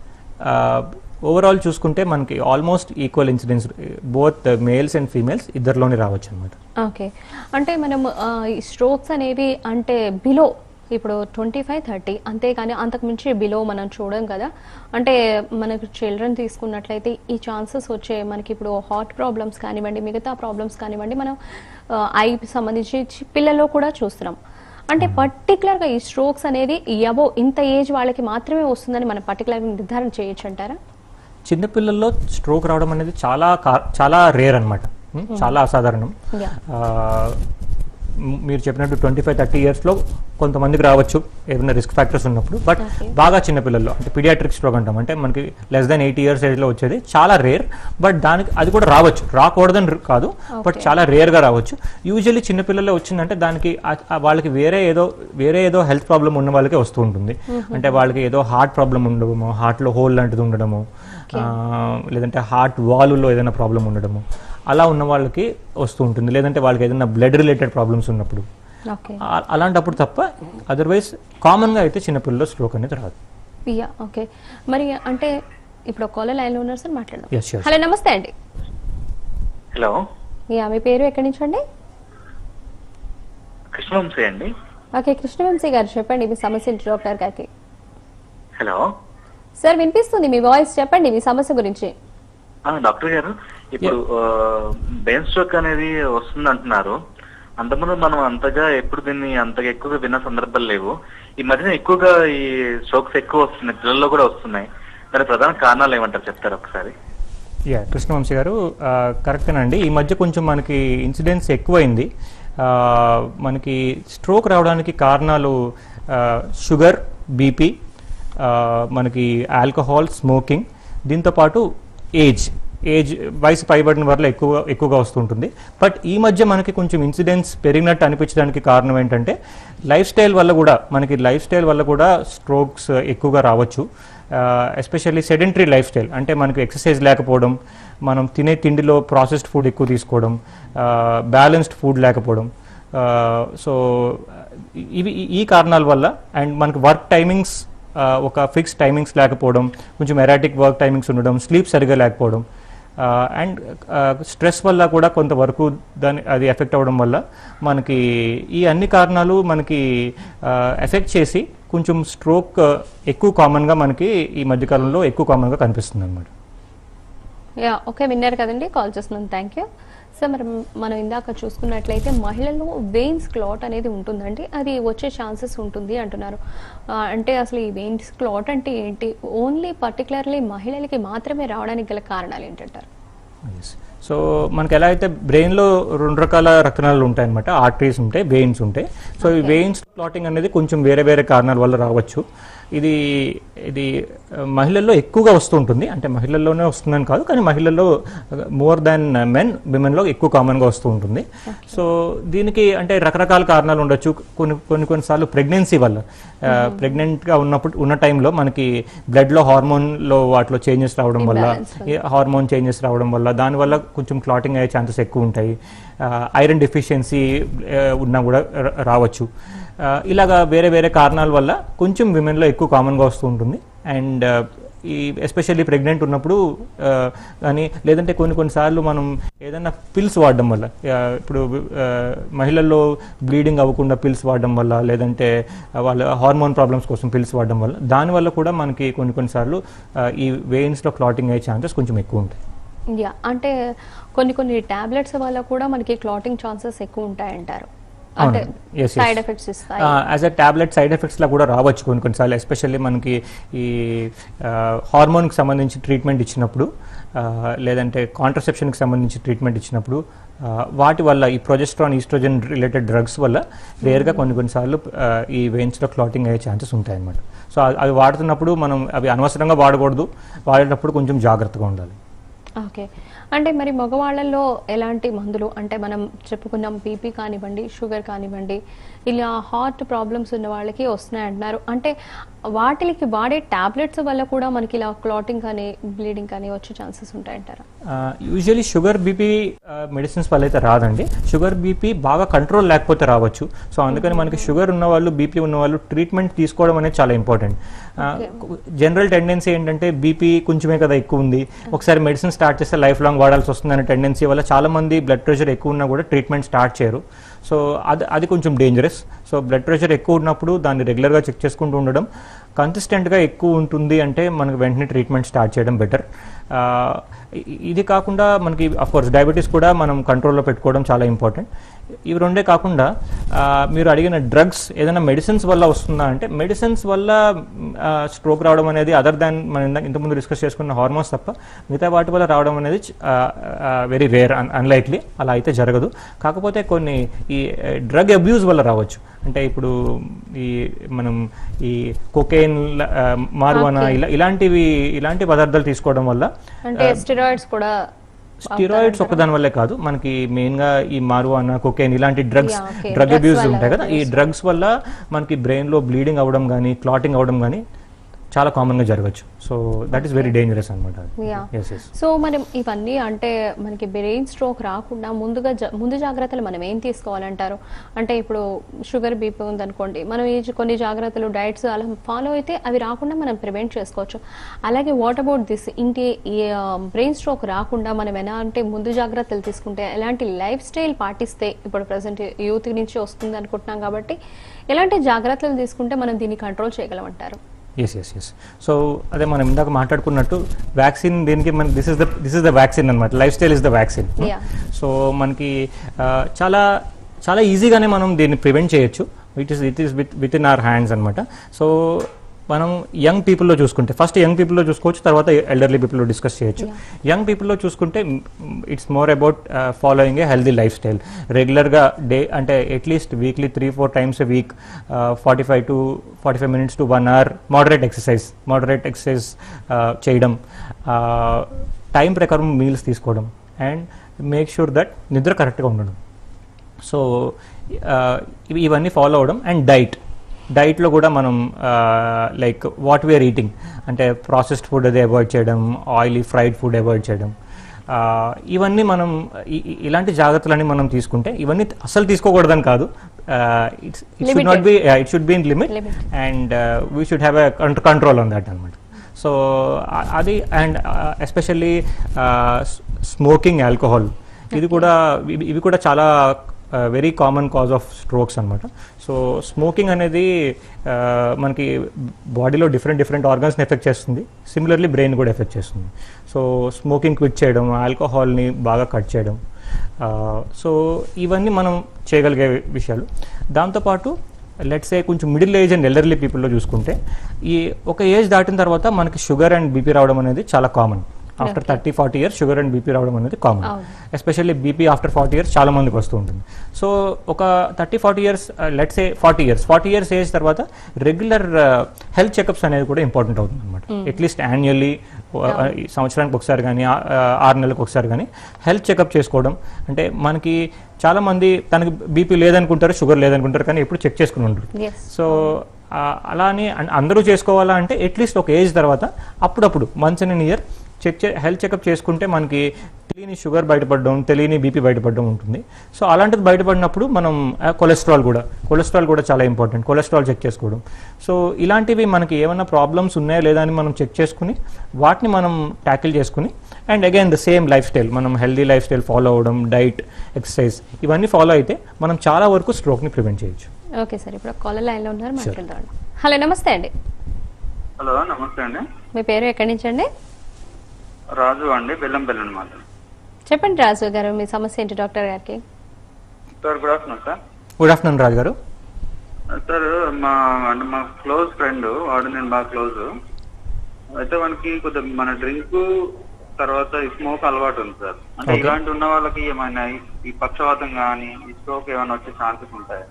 ఓవరాల్ చూసుకుంటే మనకి almost equal incidence both males and females ఇద్దరిలోనే రావచ్చు అనమాట ఓకే అంటే మనం ఆ, ఈ స్ట్రోక్స్ అనేవి అంటే బిలో ఇప్పుడు ట్వంటీ ఫైవ్ థర్టీ అంతేగాని అంతకు మించి బిలో మనం చూడం కదా అంటే మనకు చిల్డ్రన్ తీసుకున్నట్లయితే ఈ ఛాన్సెస్ వచ్చే మనకి ఇప్పుడు హార్ట్ ప్రాబ్లమ్స్ కానివ్వండి మిగతా ప్రాబ్లమ్స్ కానివ్వండి మనం ఐ సంబంధించి చి- పిల్లల్లో కూడా చూస్తున్నాం అంటే పర్టికులర్గా ఈ స్ట్రోక్స్ అనేది అబో ఇంత ఏజ్ వాళ్ళకి మాత్రమే వస్తుందని మనం పర్టికులర్గా నిర్ధారణ చేయొచ్చు అంటారా చిన్నపిల్లల్లో స్ట్రోక్ రావడం అనేది చాలా కా- చాలా రేర్ అనమాట చాలా అసాధారణం Yeah. ఆ, మ్- మీరు చెప్పినట్టు ట్వంటీ ఫైవ్ థర్టీ ఇయర్స్లో కొంతమందికి రావచ్చు ఏమైనా రిస్క్ ఫ్యాక్టర్స్ ఉన్నప్పుడు బట్ Okay. బాగా చిన్నపిల్లల్లో అంటే పీడియాట్రిక్ స్ట్రోక్ అంటాం అంటే మనకి లెస్ దాన్ ఎయిటీ ఇయర్స్ ఏజ్లో వచ్చేది చాలా రేర్ బట్ దానికి అది కూడా రావచ్చు రాకూడదని ర- కాదు బట్ Okay. చాలా రేర్గా రావచ్చు యూజువల్లీ చిన్నపిల్లల్లో వచ్చిందంటే దానికి ఆ- ఆ వాళ్ళకి వేరే ఏదో వేరే ఏదో హెల్త్ ప్రాబ్లం ఉన్న వాళ్ళకే వస్తూ ఉంటుంది అంటే వాళ్ళకి ఏదో హార్ట్ ప్రాబ్లం ఉండడము హార్ట్లో హోల్ లాంటిది ఉండడము ఆ, లేదంటే హార్ట్ వాలులో ఏదైనా ప్రాబ్లం ఉండడము అలా ఉన్న వాళ్ళకి వస్తూ ఉంటుంది లేదంటే వాళ్ళకి ఏదైనా బ్లడ్ రిలేటెడ్ ప్రాబ్లమ్స్ ఉన్నప్పుడు ఓకే ఆ- అలాంటప్పుడు తప్ప అదర్వైజ్ కామన్గా అయితే చిన్నపిల్లల్లో స్ట్రోక్ అనేది రాదు యా ఓకే మరి అంటే ఇప్పుడు కాలర్ లైన్లో ఉన్నారు సార్ మాట్లాడదాం ఎస్ ఎస్ హలో నమస్తే అండి హలో యా మీ పేరు ఎక్కడి నుంచి అండి కృష్ణవంశీ అండి ఓకే కృష్ణవంశీ గారు చెప్పండి మీ సమస్య ఏంటి డాక్టర్ గారికి హలో సార్ వినిపిస్తుంది మీ వాయిస్ చెప్పండి మీ సమస్య గురించి ఆ, డాక్టర్ గారు ఇప్పుడు బ్రెయిన్ స్ట్రోక్ అనేది వస్తుంది అంటున్నారు అంతకుముందు మనం అంతగా ఎప్పుడు దీన్ని అంతగా ఎక్కువగా విన్న సందర్భాలు లేవు ఈ మధ్యన ఎక్కువగా ఈ స్ట్రోక్స్ ఎక్కువ వస్తున్నాయి పిల్లల్లో కూడా వస్తున్నాయి దాని ప్రధాన కారణాలు ఏమంటారు చెప్తారు ఒకసారి యా కృష్ణవంశీ గారు ఆ, కరెక్టేనండి ఈ మధ్య కొంచెం మనకి ఇన్సిడెంట్స్ ఎక్కువైంది ఆ, మనకి స్ట్రోక్ రావడానికి కారణాలు ఆ, షుగర్ బీపీ ఆ, మనకి ఆల్కహాల్ స్మోకింగ్ దీంతోపాటు ఏజ్ ఏజ్ వయసు పైబడిన వల్ల ఎక్కువ ఎక్కువగా వస్తుంటుంది బట్ ఈ మధ్య మనకి కొంచెం ఇన్సిడెంట్స్ పెరిగినట్టు అనిపించడానికి కారణం ఏంటంటే లైఫ్ స్టైల్ వల్ల కూడా మనకి లైఫ్ స్టైల్ వల్ల కూడా స్ట్రోక్స్ ఎక్కువగా రావచ్చు ఎస్పెషల్లీ సెడెంటరీ లైఫ్ స్టైల్ అంటే మనకు ఎక్సర్సైజ్ లేకపోవడం మనం తినే తిండిలో ప్రాసెస్డ్ ఫుడ్ ఎక్కువ తీసుకోవడం బ్యాలెన్స్డ్ ఫుడ్ లేకపోవడం సో ఇవి ఈ- ఈ కారణాల వల్ల అండ్ మనకు వర్క్ టైమింగ్స్ ఒక ఫిక్స్ టైమింగ్స్ లేకపోవడం కొంచెం ఎరాటిక్ వర్క్ టైమింగ్స్ ఉండడం స్లీప్ సరిగా లేకపోవడం అండ్ స్ట్రెస్ వల్ల కూడా కొంతవరకు దాని అది ఎఫెక్ట్ అవ్వడం వల్ల మనకి ఈ అన్ని కారణాలు మనకి ఎఫెక్ట్ చేసి కొంచెం స్ట్రోక్ ఎక్కువ కామన్గా మనకి ఈ మధ్యకాలంలో ఎక్కువ కామన్గా కనిపిస్తుంది అనమాట యా ఓకే విన్నారు కదండి కాల్ చేస్తున్నాను థ్యాంక్ యూ సార్ మరి మనం ఇందాక చూసుకున్నట్లయితే మహిళల్లో వెయిన్స్ క్లాట్ అనేది ఉంటుందండి అది వచ్చే ఛాన్సెస్ ఉంటుంది అంటున్నారు ఆ, అంటే అసలు ఈ వెయిన్స్ క్లాట్ అంటే ఏంటి ఓన్లీ పర్టికులర్లీ మహిళలకి మాత్రమే రావడానికి గల కారణాలు ఏంటంటారు సో మనకి ఎలా అయితే బ్రెయిన్లో రెండు రకాల రక్తనాళాలు ఉంటాయన్నమాట ఆర్టరీస్ ఉంటాయి వెయిన్స్ ఉంటాయి సో ఈ వెయిన్స్ క్లాటింగ్ అనేది కొంచెం వేరే వేరే కారణాల వల్ల రావచ్చు ఇది ఇది ఆ, మహిళల్లో ఎక్కువగా వస్తూ ఉంటుంది అంటే మహిళల్లోనే వస్తుందని కాదు కానీ మహిళల్లో మోర్ దాన్ మెన్ విమెన్లో ఎక్కువ కామన్గా వస్తూ ఉంటుంది సో దీనికి అంటే రకరకాల కారణాలు ఉండొచ్చు కొన్ని కొన్ని కొన్నిసార్లు ప్రెగ్నెన్సీ వల్ల ప్రెగ్నెంట్గా ఉన్నప్పుడు ఉన్న టైంలో మనకి బ్లడ్లో హార్మోన్లో వాటిలో చేంజెస్ రావడం వల్ల Imbalance వల్ల. ఈ హార్మోన్ చేంజెస్ రావడం వల్ల దానివల్ల కొంచెం క్లాటింగ్ అయ్యే ఛాన్సెస్ ఎక్కువ ఉంటాయి ఐరన్ డెఫిషియన్సీ ఉన్నా కూడా ర- రావచ్చు ఆ, ఇలాగా వేరే వేరే కారణాల వల్ల కొంచెం విమెన్లో ఎక్కువ కామన్గా వస్తూ ఉంటుంది అండ్ ఈ ఎస్పెషల్లీ ప్రెగ్నెంట్ ఉన్నప్పుడు ఆ, కానీ లేదంటే కొన్ని కొన్నిసార్లు మనం ఏదైనా పిల్స్ వాడడం వల్ల ఆ, ఇప్పుడు ఆ, మహిళల్లో బ్లీడింగ్ అవ్వకుండా పిల్స్ వాడడం వల్ల లేదంటే వాళ్ళ హార్మోన్ ప్రాబ్లమ్స్ కోసం పిల్స్ వాడడం వల్ల దానివల్ల కూడా మనకి కొన్ని కొన్నిసార్లు ఆ, ఈ వెయిన్స్లో క్లాటింగ్ అయ్యే ఛాన్సెస్ కొంచెం ఎక్కువ ఉంటాయి యా అంటే కొన్ని కొన్ని టాబ్లెట్స్ వల్ల కూడా మనకి క్లాటింగ్ ఛాన్సెస్ ఎక్కువ ఉంటాయంటారు అంటే అవును. Yes, yes. సైడ్ ఎఫెక్ట్స్ ఇస్తాయి యాజ్ అ టాబ్లెట్ సైడ్ ఎఫెక్ట్స్లా కూడా రావచ్చు కొన్ని కొన్నిసార్లు ఎస్పెషల్లీ మనకి ఈ హార్మోన్కి సంబంధించి ట్రీట్మెంట్ ఇచ్చినప్పుడు ఆ, లేదంటే కాంట్రసెప్షన్కి సంబంధించి ట్రీట్మెంట్ ఇచ్చినప్పుడు ఆ, వాటి వల్ల ఈ ప్రొజెస్ట్రాన్ ఈస్ట్రోజన్ రిలేటెడ్ డ్రగ్స్ వల్ల రేర్గా కొన్ని కొన్నిసార్లు ఆ, ఈ వెయిన్స్లో క్లాటింగ్ అయ్యే ఛాన్సెస్ ఉంటాయన్నమాట సో అవి- అవి వాడుతున్నప్పుడు మనం అవి అనవసరంగా వాడకూడదు వాడేటప్పుడు కొంచెం జాగ్రత్తగా ఉండాలి ఓకే అంటే మరి మగవాళ్ళల్లో ఎలాంటి మందులు అంటే మనం చెప్పుకున్నాం బీపీ కానివ్వండి షుగర్ కానివ్వండి ఇలా హార్ట్ ప్రాబ్లమ్స్ ఉన్న వాళ్ళకి వస్తున్నాయి అంటున్నారు అంటే వాటికి వాడే టాబ్లెట్స్ వల్ల కూడా మనకి ఇలా క్లాటింగ్ కానీ బ్లీడింగ్ కానీ వచ్చే ఛాన్సెస్ ఉంటాయంటారా యూజువలీ షుగర్ బీపీ మెడిసిన్స్ వల్ల అయితే రాదండి షుగర్ బీపీ బాగా కంట్రోల్ లేకపోతే రావచ్చు సో అందుకని మనకి షుగర్ ఉన్న వాళ్ళు బీపీ ఉన్న వాళ్ళు ట్రీట్మెంట్ తీసుకోవడం అనేది చాలా ఇంపార్టెంట్ జనరల్ టెండెన్సీ ఏంటంటే బీపీ కొంచెమే కదా ఎక్కువ ఉంది ఒకసారి మెడిసిన్ స్టార్ట్ చేస్తే లైఫ్ లాంగ్ వాడాల్సి వస్తుందనే టెండెన్సీ వల్ల చాలా మంది బ్లడ్ ప్రెషర్ ఎక్కువ ఉన్నా కూడా ట్రీట్మెంట్ స్టార్ట్ చేయరు సో అది అది కొంచెం డేంజరస్ సో బ్లడ్ ప్రెషర్ ఎక్కువ ఉన్నప్పుడు దాన్ని రెగ్యులర్గా చెక్ చేసుకుంటూ ఉండడం కన్సిస్టెంట్గా ఎక్కువ ఉంటుంది అంటే మనకు వెంటనే ట్రీట్మెంట్ స్టార్ట్ చేయడం బెటర్ ఇది కాకుండా మనకి కోర్స్ డయాబెటీస్ కూడా మనం కంట్రోల్లో పెట్టుకోవడం చాలా ఇంపార్టెంట్ ఇవి రెండే కాకుండా ఆ, మీరు అడిగిన డ్రగ్స్ ఏదైనా మెడిసిన్స్ వల్ల వస్తుందా అంటే మెడిసిన్స్ వల్ల స్ట్రోక్ రావడం అనేది అదర్ దాన్ మనం ఇందాక ఇంతకుముందు డిస్కస్ చేసుకున్న హార్మోన్స్ తప్ప మిగతా వాటి వల్ల రావడం అనేది వెరీ రేర్ అన్లైక్లీ అలా అయితే జరగదు కాకపోతే కొన్ని ఈ డ్రగ్ అబ్యూస్ వల్ల రావచ్చు అంటే ఇప్పుడు ఈ మనం ఈ కొకెయిన్ మార్వానా Okay. ఇలా ఇలాంటివి ఇలాంటి పదార్థాలు తీసుకోవడం వల్ల అంటే స్టెరాయిడ్స్ కూడా స్టిరాయిడ్స్ ఒక్కదాని వల్లే కాదు మనకి మెయిన్ గా ఈ మారువానా కొకేన్ ఇలాంటి drugs Yeah, okay. Drug Drugs abuse వల్ల ఉంటాయి కదా ఈ డ్రగ్స్ వల్ల మనకి బ్రెయిన్ లో బ్లీడింగ్ అవ్వడం కానీ క్లాటింగ్ అవ్వడం కానీ చాలా కామన్ గా జరగచ్చు so that is very dangerous అనమాట Yeah. ఎస్ ఎస్ సో మనం ఇవన్నీ అంటే మనకి బ్రెయిన్ స్ట్రోక్ రాకుండా ముందుగా జా- ముందు జాగ్రత్తలు మనం ఏం తీసుకోవాలంటారు అంటే ఇప్పుడు షుగర్ బీపీ ఉందనుకోండి మనం ఈ కొన్ని జాగ్రత్తలు డైట్స్ అలా ఫాలో అయితే అవి రాకుండా మనం ప్రివెంట్ చేసుకోవచ్చు అలాగే వాట్ అబౌట్ దిస్ ఇంటి బ్రెయిన్ స్ట్రోక్ రాకుండా మనం ఎలా అంటే ముందు జాగ్రత్తలు తీసుకుంటే ఎలాంటి లైఫ్ స్టైల్ పాటిస్తే ఇప్పుడు ప్రజెంట్ యూత్ నుంచి వస్తుంది అనుకుంటున్నాం కాబట్టి ఎలాంటి జాగ్రత్తలు తీసుకుంటే మనం దీన్ని కంట్రోల్ చేయగలం అంటారు ఎస్ ఎస్ ఎస్ సో అదే మనం ఇందాక మాట్లాడుకున్నట్టు వ్యాక్సిన్ దీనికి మన this is the this is the vaccine అనమాట lifestyle is the vaccine Yeah. So మనకి ఆ, చాలా చాలా ఈజీగానే మనం దీన్ని ప్రివెంట్ చేయొచ్చు it is it is with with in our hands అనమాట సో మనం యంగ్ పీపుల్లో చూసుకుంటే ఫస్ట్ యంగ్ పీపుల్లో చూసుకోవచ్చు తర్వాత ఎల్డర్లీ పీపుల్లో డిస్కస్ చేయొచ్చు యంగ్ పీపుల్లో చూసుకుంటే it's more about following a healthy lifestyle రెగ్యులర్గా డే అంటే at least weekly three four times a week forty five to forty five minutes to one hour moderate exercise moderate exercise చేయడం time ప్రకారం meals తీసుకోవడం and make sure that నిద్ర కరెక్ట్గా ఉండడం so ఇవి ఇవన్నీ ఫాలో అవడం అండ్ డైట్ డైట్లో కూడా మనం లైక్ వాట్ వీఆర్ ఈటింగ్ అంటే ప్రాసెస్డ్ ఫుడ్ అది అవాయిడ్ చేయడం ఆయిలీ ఫ్రైడ్ ఫుడ్ అవాయిడ్ చేయడం ఆ, ఇవన్నీ మనం ఇ- ఇ- ఇలాంటి జాగ్రత్తలన్నీ మనం తీసుకుంటే ఇవన్నీ అసలు తీసుకోకూడదని కాదు it's it should not be it should be in limit Limit. And we should have a control on that అనమాట సో అది అండ్ ఎస్పెషల్లీ స్మోకింగ్ ఆల్కహాల్ ఇది కూడా ఇవి ఇవి కూడా చాలా very common cause of strokes అనమాట సో స్మోకింగ్ అనేది ఆ, మనకి బాడీలో డిఫరెంట్ డిఫరెంట్ ఆర్గన్స్ని ఎఫెక్ట్ చేస్తుంది సిమిలర్లీ బ్రెయిన్ కూడా ఎఫెక్ట్ చేస్తుంది సో స్మోకింగ్ క్విట్ చేయడం ఆల్కహాల్ని బాగా కట్ చేయడం సో ఇవన్నీ మనం చేయగలిగే విషయాలు దాంతోపాటు లెట్స్ ఏ కొంచెం మిడిల్ ఏజ్ అండ్ ఎల్డర్లీ పీపుల్లో చూసుకుంటే ఈ ఒక ఏజ్ దాటిన తర్వాత మనకి షుగర్ అండ్ బీపీ రావడం అనేది చాలా common after thirty forty years sugar and BP రావడం అనేది కామన్ అవును. Especially BP after forty years చాలా మందికి వస్తూ ఉంటుంది సో ఒక thirty forty years let's a forty years forty years age తర్వాత రెగ్యులర్ హెల్త్ చెకప్స్ అనేది కూడా ఇంపార్టెంట్ అవుతుంది అనమాట అట్లీస్ట్ యాన్యువల్లీ సంవత్సరానికి ఒకసారి కానీ ఆరు నెలలకు ఒకసారి కానీ హెల్త్ చెకప్ చేసుకోవడం అంటే మనకి చాలా మంది తనకి బీపీ లేదనుకుంటారు షుగర్ లేదనుకుంటారు కానీ ఎప్పుడు చెక్ చేసుకుని ఉంటారు ఎస్ సో ఆ, అలా అని అన్- అందరూ చేసుకోవాలా అంటే అట్లీస్ట్ ఒక ఏజ్ తర్వాత అప్పుడప్పుడు మంత్స్ ఇన్ ఇయర్ చెక్ చే హెల్త్ చెకప్ చేసుకుంటే మనకి తెలియని షుగర్ బయటపడడం తెలియని బీపీ బయటపడడం ఉంటుంది సో అలాంటిది బయటపడినప్పుడు మనం ఆ, కొలెస్ట్రాల్ కూడా కొలెస్ట్రాల్ కూడా చాలా ఇంపార్టెంట్ కొలెస్ట్రాల్ చెక్ చేసుకోవడం సో ఇలాంటివి మనకి ఏమైనా ప్రాబ్లమ్స్ ఉన్నాయా లేదా అని మనం చెక్ చేసుకుని వాటిని మనం ట్యాకిల్ చేసుకుని and again the same lifestyle మనం హెల్దీ లైఫ్ స్టైల్ ఫాలో అవ్వడం డైట్ ఎక్సర్సైజ్ ఇవన్నీ ఫాలో అయితే మనం చాలా వరకు స్ట్రోక్ని ప్రివెంట్ చేయొచ్చు ఓకే సార్ ఇప్పుడు కాలర్ లైన్ లో ఉన్నారు మాట్లాడదాం హలో నమస్తే అండి హలో నమస్తే అండి మీ పేరు ఎక్కడి నుంచి అండి రాజు అండి బెల్లంపల్లి అనమాట చెప్పండి రాజు గారు మీ సమస్య ఏంటి డాక్టర్ గారికి sir good afternoon sir good afternoon Raju గారు సార్ మా అంటే మా క్లోజ్ ఫ్రెండ్ వాడు నేను బాగా క్లోజ్ అయితే మనకి కొద్దిగా మన డ్రింక్ తర్వాత ఈ స్మోక్ అలవాటు ఉంది సార్ అంటే Okay. ఇలాంటి ఉన్న వాళ్ళకి ఏమైనా ఈ- ఈ పక్షవాతం కానీ ఈ స్ట్రోక్ ఏమైనా వచ్చే ఛాన్సెస్ ఉంటాయి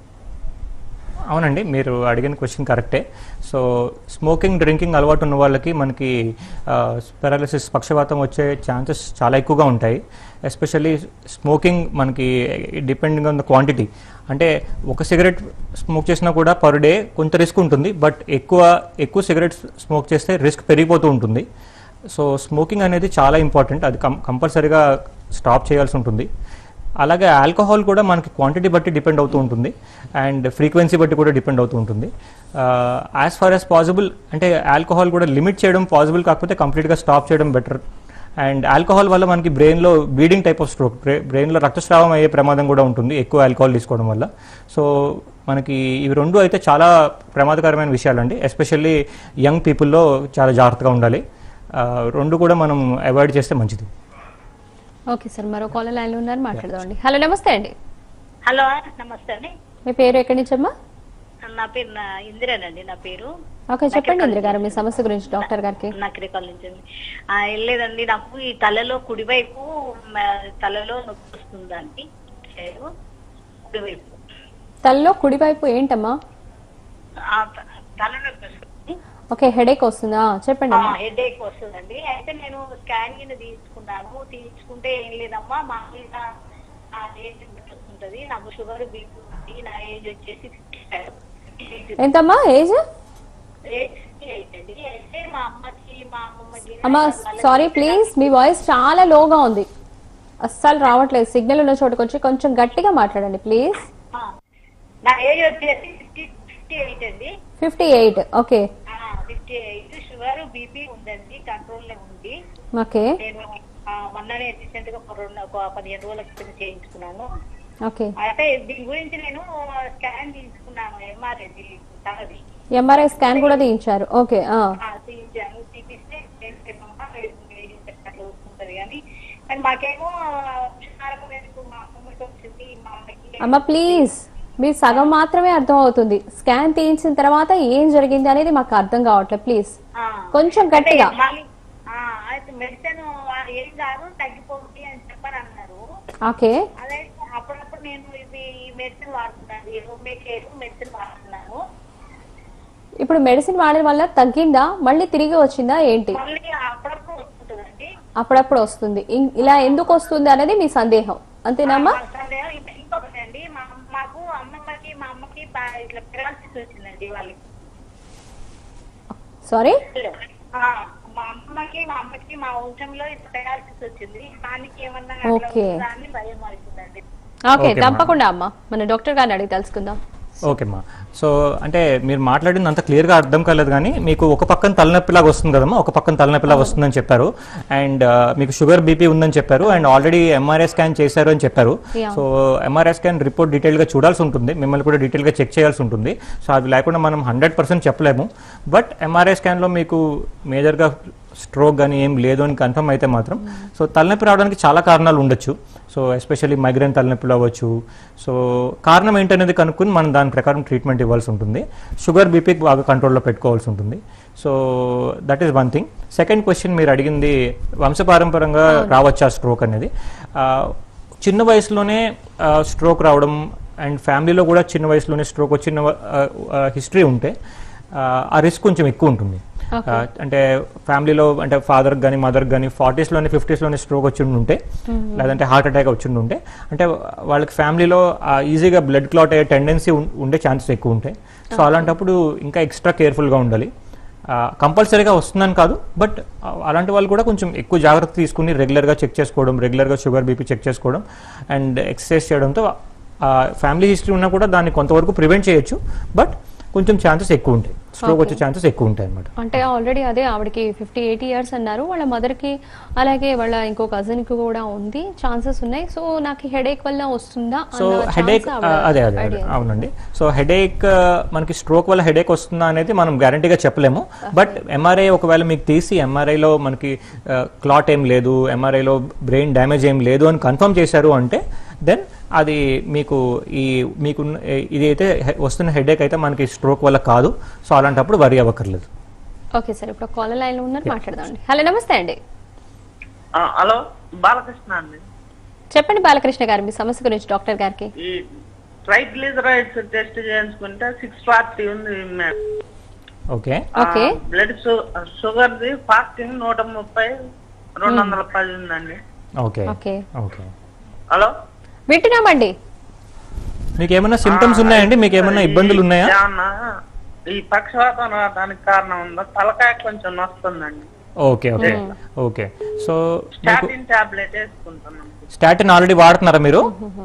అవునండి మీరు అడిగిన క్వశ్చన్ కరెక్టే సో స్మోకింగ్ డ్రింకింగ్ అలవాటు ఉన్న వాళ్ళకి మనకి పెరాలిసిస్ పక్షవాతం వచ్చే ఛాన్సెస్ చాలా ఎక్కువగా ఉంటాయి ఎస్పెషల్లీ స్మోకింగ్ మనకి డిపెండింగ్ ఆన్ ద క్వాంటిటీ అంటే ఒక సిగరెట్ స్మోక్ చేసినా కూడా పర్ డే కొంత రిస్క్ ఉంటుంది బట్ ఎక్కువ ఎక్కువ సిగరెట్స్ స్మోక్ చేస్తే రిస్క్ పెరిగిపోతూ ఉంటుంది సో స్మోకింగ్ అనేది చాలా ఇంపార్టెంట్ అది కం కంపల్సరీగా స్టాప్ చేయాల్సి ఉంటుంది అలాగే ఆల్కహాల్ కూడా మనకి క్వాంటిటీ బట్టి డిపెండ్ అవుతూ ఉంటుంది అండ్ ఫ్రీక్వెన్సీ బట్టి కూడా డిపెండ్ అవుతూ ఉంటుంది యాజ్ ఫార్ యాజ్ పాసిబుల్ అంటే ఆల్కహాల్ కూడా లిమిట్ చేయడం పాసిబుల్ కాకపోతే కంప్లీట్గా స్టాప్ చేయడం బెటర్ అండ్ ఆల్కహాల్ వల్ల మనకి బ్రెయిన్లో బ్లీడింగ్ టైప్ ఆఫ్ స్ట్రోక్ బ్రెయిన్లో రక్తస్రావం అయ్యే ప్రమాదం కూడా ఉంటుంది ఎక్కువ ఆల్కహాల్ తీసుకోవడం వల్ల సో మనకి ఇవి రెండు అయితే చాలా ప్రమాదకరమైన విషయాలండి ఎస్పెషల్లీ యంగ్ పీపుల్లో చాలా జాగ్రత్తగా ఉండాలి ఆ, రెండు కూడా మనం అవాయిడ్ చేస్తే మంచిది ఓకే సార్ మరో కాలర్ లైన్లో ఉన్నారు మాట్లాడదామండి హలో నమస్తే అండి హలో నమస్తే అండి మీ పేరు ఎక్కడి నుంచి అమ్మా నా పేరు నా ఇందిరానండి నా పేరు ఓకే చెప్పండి ఇంద్ర గారు మీ సమస్య గురించి డాక్టర్ గారికి నకరికల్ నుంచి అండి. ఆ, ఏం లేదండి నాకు ఈ తలలో కుడివైపు మ, తలలో నొప్పి వస్తుందండి సైడు, కుడివైపు తలలో కుడివైపు ఏంటమ్మా ఆ, త- తల నొప్పి వస్తుంది ఓకే హెడేక్ వస్తుందా చెప్పండి అమ్మా హెడేక్ వస్తుందండి అయితే నేను స్కానింగ్ తీసుకున్నాను తీసుకుంటే ఏం లేదమ్మా మా మీద నా ఏజ్ వస్తుంటది నాకు షుగర్ బీపీ ఉంది నా ఏజ్ వచ్చేసి 65. ఎంతమ్మా ఏజ్ ఏజ్ 68 అండి అయితే మా అమ్మకి మా అమ్మమ్మకి అమ్మా సారీ ప్లీజ్ మీ వాయిస్ చాలా లోగా ఉంది అస్సలు రావట్లేదు సిగ్నల్ ఉన్న చోటుకు వచ్చి కొంచెం గట్టిగా మాట్లాడండి ప్లీజ్ ఆ, నా ఏజ్ వచ్చేసి ఫిఫ్టీ ఎయిట్ అండి fifty eight okay fifty eight sugar BP ఉందండి కంట్రోల్ లో ఉంది ఓకే నేను ఆ, మొన్ననే రీసెంట్ గా ఒక రెండు ఒక పదిహేను రోజుల క్రితం చేయించుకున్నాను ఓకే అయితే దీని గురించి నేను స్కాన్ తీసుకున్నాను ఎంఆర్ఐ తనది ఎంఆర్ఐ స్కాన్ కూడా తీయించారు ఓకే ఆ. ఆ, తీయించాను తీపిస్తే ఏంటమ్మా, ఇది అట్లా వస్తుంటది కానీ కానీ మాకేమో షుగర్ ఎందుకు మా అమ్మకి వచ్చింది మా అమ్మకి అమ్మ ప్లీజ్ మీరు సగం మాత్రమే అర్థం అవుతుంది స్కాన్ తీయించిన తర్వాత ఏం జరిగింది అనేది మాకు అర్థం కావట్లేదు ప్లీజ్ ఆ. కొంచెం గట్టిగా. అంటే మళ్ళీ ఆ, అయితే మెడిసిన్ ఏం కాదు తగ్గిపోతుంది అని చెప్పని అన్నారు ఓకే అదే అప్పుడప్పుడు నేను ఇది ఈ మెడిసిన్ వాడుతున్నాను హోమియోకేర్ మెడిసిన్ వాడుతున్నాను ఇప్పుడు మెడిసిన్ వాడడం వల్ల తగ్గిందా మళ్ళీ తిరిగి వచ్చిందా ఏంటి మళ్ళీ అప్పుడప్పుడు వస్తుంటుందండి అప్పుడప్పుడు వస్తుంది ఇం- ఇలా ఎందుకు వస్తుంది అనేది మీ సందేహం అంతేనమ్మా ఆ, సందేహం. ఇంక- ఇంకొకటి అండి మా మాకు అమ్మమ్మకి మా అమ్మకి బా- ఇట్లా పెరాలసిస్ వచ్చిందండి వాళ్ళకి సారీ ఆ, మా అమ్మకి మా అమ్మకి మా వంశంలో ఇట్లా పెరాలసిస్ వచ్చింది దానికి ఏమన్నా అట్లా ఓకే. ఉంటుందా అని భయం అవుతుందండి ఓకే Okay, తప్పకుండా అమ్మా మన డాక్టర్ గారిని అడిగి తెలుసుకుందాం ఓకేమ్మా సో అంటే మీరు మాట్లాడింది అంత క్లియర్గా అర్థం కాలేదు కానీ మీకు ఒక పక్కన తలనొప్పిలాగా వస్తుంది కదమ్మా ఒక పక్కన తలనొప్పిలాగా వస్తుందని చెప్పారు అండ్ మీకు షుగర్ బీపీ ఉందని చెప్పారు అండ్ ఆల్రెడీ ఎంఆర్ఐ స్కాన్ చేశారు అని చెప్పారు Yeah. So MRI scan report డీటెయిల్గా చూడాల్సి ఉంటుంది మిమ్మల్ని కూడా డీటెయిల్గా చెక్ చేయాల్సి ఉంటుంది సో అది లేకుండా మనం హండ్రెడ్ పర్సెంట్ చెప్పలేము బట్ ఎంఆర్ఐ స్కాన్లో మీకు మేజర్గా స్ట్రోక్ కానీ ఏం లేదు అని కన్ఫర్మ్ అయితే మాత్రం సో తలనొప్పి రావడానికి చాలా కారణాలు ఉండొచ్చు సో ఎస్పెషల్లీ మైగ్రేన్ తలనొప్పులు అవ్వచ్చు సో కారణం ఏంటనేది కనుక్కుని మనం దాని ప్రకారం ట్రీట్మెంట్ ఇవ్వాల్సి ఉంటుంది షుగర్ బీపీ బాగా కంట్రోల్లో పెట్టుకోవాల్సి ఉంటుంది so that is one thing second question మీరు అడిగింది వంశపారంపరంగా రావచ్చా స్ట్రోక్ అనేది ఆ, చిన్న వయసులోనే స్ట్రోక్ రావడం అండ్ ఫ్యామిలీలో కూడా చిన్న వయసులోనే స్ట్రోక్ వచ్చిన హిస్టరీ ఉంటే ఆ, ఆ రిస్క్ కొంచెం ఎక్కువ ఉంటుంది ఆ, అంటే ఫ్యామిలీలో అంటే ఫాదర్ కానీ మదర్ కానీ ఫార్టీస్లోనే ఫిఫ్టీస్లోనే స్ట్రోక్ వచ్చి ఉంటే లేదంటే హార్ట్ అటాక్ వచ్చి ఉంటే అంటే వాళ్ళకి ఫ్యామిలీలో ఈజీగా బ్లడ్ క్లాట్ అయ్యే టెండెన్సీ ఉండే ఛాన్సెస్ ఎక్కువ ఉంటాయి సో అలాంటప్పుడు ఇంకా ఎక్స్ట్రా కేర్ఫుల్గా ఉండాలి కంపల్సరీగా వస్తుందని కాదు బట్ అలాంటి వాళ్ళు కూడా కొంచెం ఎక్కువ జాగ్రత్త తీసుకుని రెగ్యులర్గా చెక్ చేసుకోవడం రెగ్యులర్గా షుగర్ బీపీ చెక్ చేసుకోవడం అండ్ ఎక్సర్సైజ్ చేయడంతో ఫ్యామిలీ హిస్టరీ ఉన్నా కూడా దాన్ని కొంతవరకు ప్రివెంట్ చేయొచ్చు బట్ కొంచెం ఛాన్సెస్ ఎక్కువ ఉంటాయి స్ట్రోక్ వచ్చే ఛాన్సెస్ ఎక్కువ ఉంటాయి అన్నమాట అంటే ఆల్రెడీ అదే ఆవిడకి ఫిఫ్టీ ఎయిటీ ఇయర్స్ అన్నారు వాళ్ళ మదర్ కి అలాగే వాళ్ళ ఇంకో కజిన్ కి కూడా ఉంది ఛాన్సెస్ ఉన్నాయి సో నాకు హెడేక్ వల్ల వస్తుందా సో అన్న హెడేక్ chance ఆవిడ అదే అదే అదే idea. అవునండి సో హెడేక్ మనకి స్ట్రోక్ వల్ల హెడేక్ వస్తుందా అనేది మనం గ్యారంటీగా చెప్పలేము బట్ ఎంఆర్ఐ ఒకవేళ మీకు తీసి ఎంఆర్ఐలో మనకి క్లాట్ ఏం లేదు ఎంఆర్ఐలో బ్రెయిన్ డ్యామేజ్ ఏం లేదు అని కన్ఫర్మ్ చేశారు అంటే దెన్ అది మీకు ఈ మీకు ఇది అయితే హె- వస్తున్న హెడేక్ అయితే మనకి స్ట్రోక్ వల్ల కాదు సో అలాంటప్పుడు వరి అవ్వక్కర్లేదు ఓకే సార్ ఇప్పుడు కాలర్ లైన్ లో ఉన్నారు మాట్లాడదామండి హలో నమస్తే అండి ఆ, హలో బాలకృష్ణ అండి చెప్పండి బాలకృష్ణ గారు మీ సమస్య గురించి డాక్టర్ గారికి ఈ ట్రైగ్లిజరైడ్స్ టెస్ట్ చేయించుకుంటే సిక్స్ ఫార్టీ ఉంది madam okay okay blood sugar the fasting నూట ముప్పై రెండు వందల పది ఉందండి ఓకే ఓకే ఓకే హలో వింటున్నామండి మీకు ఏమైనా సిమ్టమ్స్ ఉన్నాయండి మీకు ఏమైనా ఇబ్బందులు ఉన్నాయా ఏమన్నా ఈ పక్షవాతం రావడానికి కారణం ఉందా తలకాయ కొంచెం నొస్తుందండి ఓకే ఓకే ఓకే సో మీకు స్టాటిన్ టాబ్లెట్ వేసుకుంటున్నాం స్టాటిన్ ఆల్రెడీ వాడుతున్నారా మీరు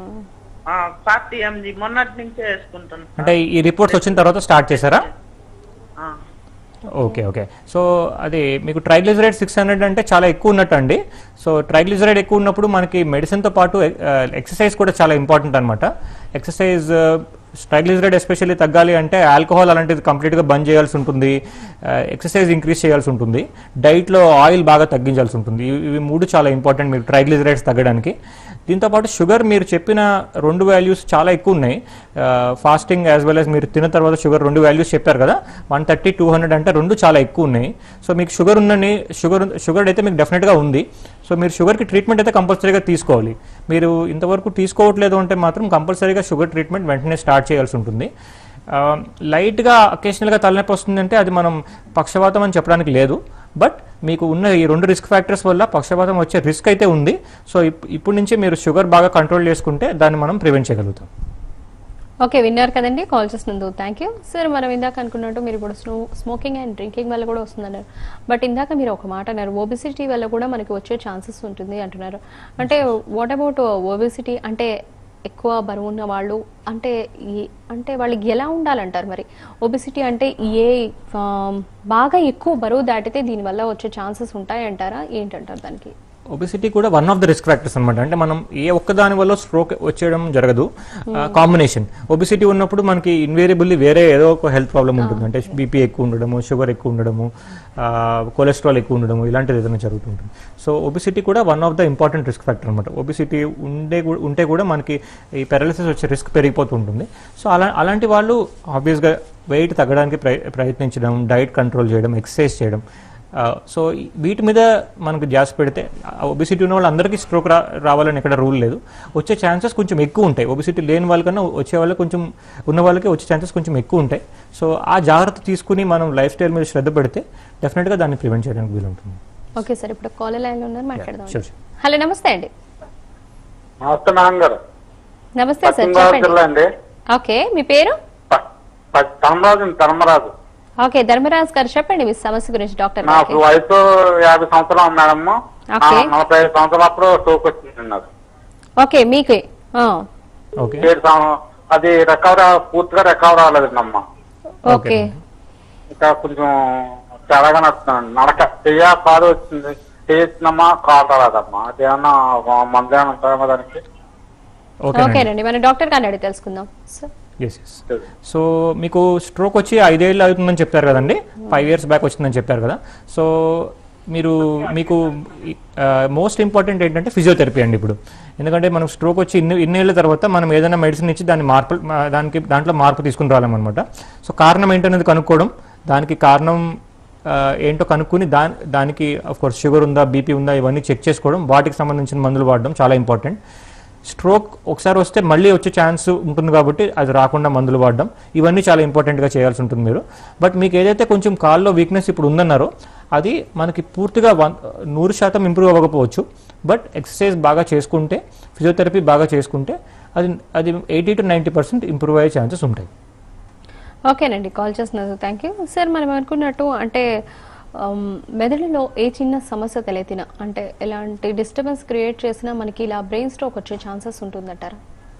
ఫార్టీ ఎంజీ మొన్నటి నుంచే వేసుకుంటున్నాం అంటే ఈ రిపోర్ట్స్ వచ్చిన తర్వాత స్టార్ట్ చేశారా ఆ. ఓకే ఓకే సో అది మీకు ట్రైగ్లిజరైడ్ సిక్స్ హండ్రెడ్ అంటే చాలా ఎక్కువ ఉన్నట్టు అండి సో ట్రైగ్లిజరైడ్ ఎక్కువ ఉన్నప్పుడు మనకి మెడిసిన్తో పాటు ఎక్సర్సైజ్ కూడా చాలా ఇంపార్టెంట్ అనమాట ఎక్సర్సైజ్ ట్రైగ్లిజరైడ్ ఎస్పెషల్లీ తగ్గాలి అంటే ఆల్కహాల్ అలాంటిది కంప్లీట్గా బంద్ చేయాల్సి ఉంటుంది ఎక్సర్సైజ్ ఇంక్రీజ్ చేయాల్సి ఉంటుంది డైట్లో ఆయిల్ బాగా తగ్గించాల్సి ఉంటుంది ఇవి ఇవి మూడు చాలా ఇంపార్టెంట్ మీరు ట్రైగ్లిజరైడ్స్ తగ్గడానికి దీంతోపాటు షుగర్ మీరు చెప్పిన రెండు వాల్యూస్ చాలా ఎక్కువ ఉన్నాయి ఫాస్టింగ్ యాజ్ వెల్ యాజ్ మీరు తిన్న తర్వాత షుగర్ రెండు వాల్యూస్ చెప్పారు కదా వన్ థర్టీ టూ హండ్రెడ్ అంటే రెండు చాలా ఎక్కువ ఉన్నాయి సో మీకు షుగర్ ఉందని షుగర్ షుగర్ అయితే మీకు డెఫినెట్గా ఉంది సో మీరు షుగర్కి ట్రీట్మెంట్ అయితే కంపల్సరీగా తీసుకోవాలి మీరు ఇంతవరకు తీసుకోవట్లేదు అంటే మాత్రం కంపల్సరీగా షుగర్ ట్రీట్మెంట్ వెంటనే స్టార్ట్ చేయాల్సి ఉంటుంది ఆ, లైట్గా అకేషనల్గా తలనొప్పి వస్తుందంటే అది మనం పక్షవాతం అని చెప్పడానికి లేదు బట్ మీకు ఉన్న ఈ రెండు రిస్క్ ఫ్యాక్టర్స్ వల్ల పక్షవాతం వచ్చే రిస్క్ అయితే ఉంది సో ఇప్- ఇప్పుడు నుంచి మీరు షుగర్ బాగా కంట్రోల్ చేసుకుంటే దాన్ని మనం ప్రివెంట్ చేయగలుగుతాం ఓకే విన్నారు కదండి కాల్ చేసినందుకు థ్యాంక్ యూ సార్ మనం ఇందాక అనుకున్నట్టు మీరు ఇప్పుడు స్మో స్మోకింగ్ అండ్ డ్రింకింగ్ వల్ల కూడా వస్తుందన్నారు బట్ ఇందాక మీరు ఒక మాట అన్నారు ఓబిసిటీ వల్ల కూడా మనకి వచ్చే ఛాన్సెస్ ఉంటుంది అంటున్నారు అంటే వాట్ అబౌట్ ఓబిసిటీ అంటే ఎక్కువ బరువు ఉన్న వాళ్ళు అంటే ఈ- అంటే వాళ్ళకి ఎలా ఉండాలంటారు మరి ఓబిసిటీ అంటే ఏ ఆ, బాగా ఎక్కువ బరువు దాటితే దీనివల్ల వచ్చే ఛాన్సెస్ ఉంటాయంటారా ఏంటంటారు దానికి ఒబిసిటీ కూడా one of the risk factors అనమాట అంటే మనం ఏ ఒక్క దాని వల్ల స్ట్రోక్ వచ్చేయడం జరగదు కాంబినేషన్ ఒబిసిటీ ఉన్నప్పుడు మనకి ఇన్వేరియబుల్లీ వేరే ఏదో ఒక హెల్త్ ప్రాబ్లం ఉంటుంది అంటే బీపీ ఎక్కువ ఉండడము షుగర్ ఎక్కువ ఉండడము కొలెస్ట్రాల్ ఎక్కువ ఉండడము ఇలాంటిది ఏదైనా జరుగుతుంటుంది సో ఒబిసిటీ కూడా one of the important risk factor అనమాట ఒబిసిటీ ఉండే కూ- ఉంటే కూడా మనకి ఈ పెరాలిసిస్ వచ్చే రిస్క్ పెరిగిపోతుంటుంది సో అలా అలాంటి వాళ్ళు ఆబ్వియస్గా వెయిట్ తగ్గడానికి ప్రయ ప్రయత్నించడం డైట్ కంట్రోల్ చేయడం ఎక్సర్సైజ్ చేయడం ఆ, సో ఈ- వీటి మీద మనకు జాస్ పెడితే ఒబిసిటీ ఉన్న వాళ్ళందరికీ స్ట్రోక్ రా రావాలని ఎక్కడ రూల్ లేదు వచ్చే ఛాన్సెస్ కొంచెం ఎక్కువ ఉంటాయి ఒబిసిటీ లేని వాళ్ళకన్నా వచ్చే వాళ్ళకి కొంచెం ఉన్న వాళ్ళకి వచ్చే ఛాన్సెస్ కొంచెం ఎక్కువ ఉంటాయి సో ఆ జాగ్రత్త తీసుకుని మనం లైఫ్ స్టైల్ మీద శ్రద్ధ పెడితే డెఫినెట్గా దాన్ని ప్రివెంట్ చేయడానికి వీలుంటుంది ఓకే సార్ ఇప్పుడు కాల్ లైన్లో ఉన్నారు మాట్లాడదాం sure, sure. హలో నమస్తే అండి నమస్తే మేడం గారు నమస్తే సార్ పశ్చిమ గోదావరి జిల్లా చెప్పండి అండి ఓకే మీ పేరు ప- ప- ధర్మరాజు ధర్మరాజు ఓకే ధర్మరాజ్ గారు చెప్పండి మీ సమస్య గురించి డాక్టర్ నాకు గారికి వయసు యాభై సంవత్సరాలు మేడం ఓకే. నలభై ఐదు సంవత్సరాలప్పుడు స్ట్రోక్ వచ్చింది నాకు ఓకే మీకే ఆ, ఓకే ఏడు సం- అది రికవర్ పూర్తిగా రికవర్ అవ్వలేదు అమ్మ ఓకే ఇంకా కొంచెం తేడాగా నడుస్తున్నాను నడక చెయ్య కాదు వచ్చింది చేసినమ్మా కాలు రాదమ్మా అదేమన్నా మందు ఏమన్నా ఉంటాయమ్మా దానికి ఓకే ఓకేనండి మన డాక్టర్ గారిని అడిగి తెలుసుకుందాం సార్ ఎస్ ఎస్ సో మీకు స్ట్రోక్ వచ్చి ఐదేళ్ళు అవుతుందని చెప్పారు కదండి ఫైవ్ ఇయర్స్ బ్యాక్ వచ్చిందని చెప్పారు కదా సో మీరు మీకు మోస్ట్ ఇంపార్టెంట్ ఏంటంటే ఫిజియోథెరపీ అండి ఇప్పుడు ఎందుకంటే మనం స్ట్రోక్ వచ్చి ఇన్ని ఇన్నేళ్ళ తర్వాత మనం ఏదైనా మెడిసిన్ ఇచ్చి దాన్ని మార్పు మా- దానికి దాంట్లో మార్పు తీసుకుని రాలేమన్నమాట సో కారణం ఏంటనేది కనుక్కోవడం దానికి కారణం ఆ, ఏంటో కనుక్కుని దా దానికి కోర్స్ షుగర్ ఉందా బీపీ ఉందా ఇవన్నీ చెక్ చేసుకోవడం వాటికి సంబంధించిన మందులు వాడడం చాలా ఇంపార్టెంట్ స్ట్రోక్ ఒకసారి వస్తే మళ్ళీ వచ్చే ఛాన్స్ ఉంటుంది కాబట్టి అది రాకుండా మందులు వాడడం ఇవన్నీ చాలా ఇంపార్టెంట్గా చేయాల్సి ఉంటుంది మీరు బట్ మీకు ఏదైతే కొంచెం కాల్లో వీక్నెస్ ఇప్పుడు ఉందన్నారో అది మనకి పూర్తిగా వన్ నూరు శాతం ఇంప్రూవ్ అవ్వకపోవచ్చు బట్ ఎక్సర్సైజ్ బాగా చేసుకుంటే ఫిజియోథెరపీ బాగా చేసుకుంటే అది అది eighty to ninety percent improve అయ్యే ఛాన్సెస్ ఉంటాయి ఓకేనండి కాల్ చేస్తున్నారు థ్యాంక్ యూ సార్ మనం అనుకున్నట్టు అంటే ఆమ్, మెదడులో ఏ చిన్న సమస్య తెలియతినా అంటే ఎలాంటి డిస్టర్బెన్స్ క్రియేట్ చేసినా మనకి ఇలా బ్రెయిన్ స్ట్రోక్ వచ్చే ఛాన్సెస్ ఉంటుందంటారా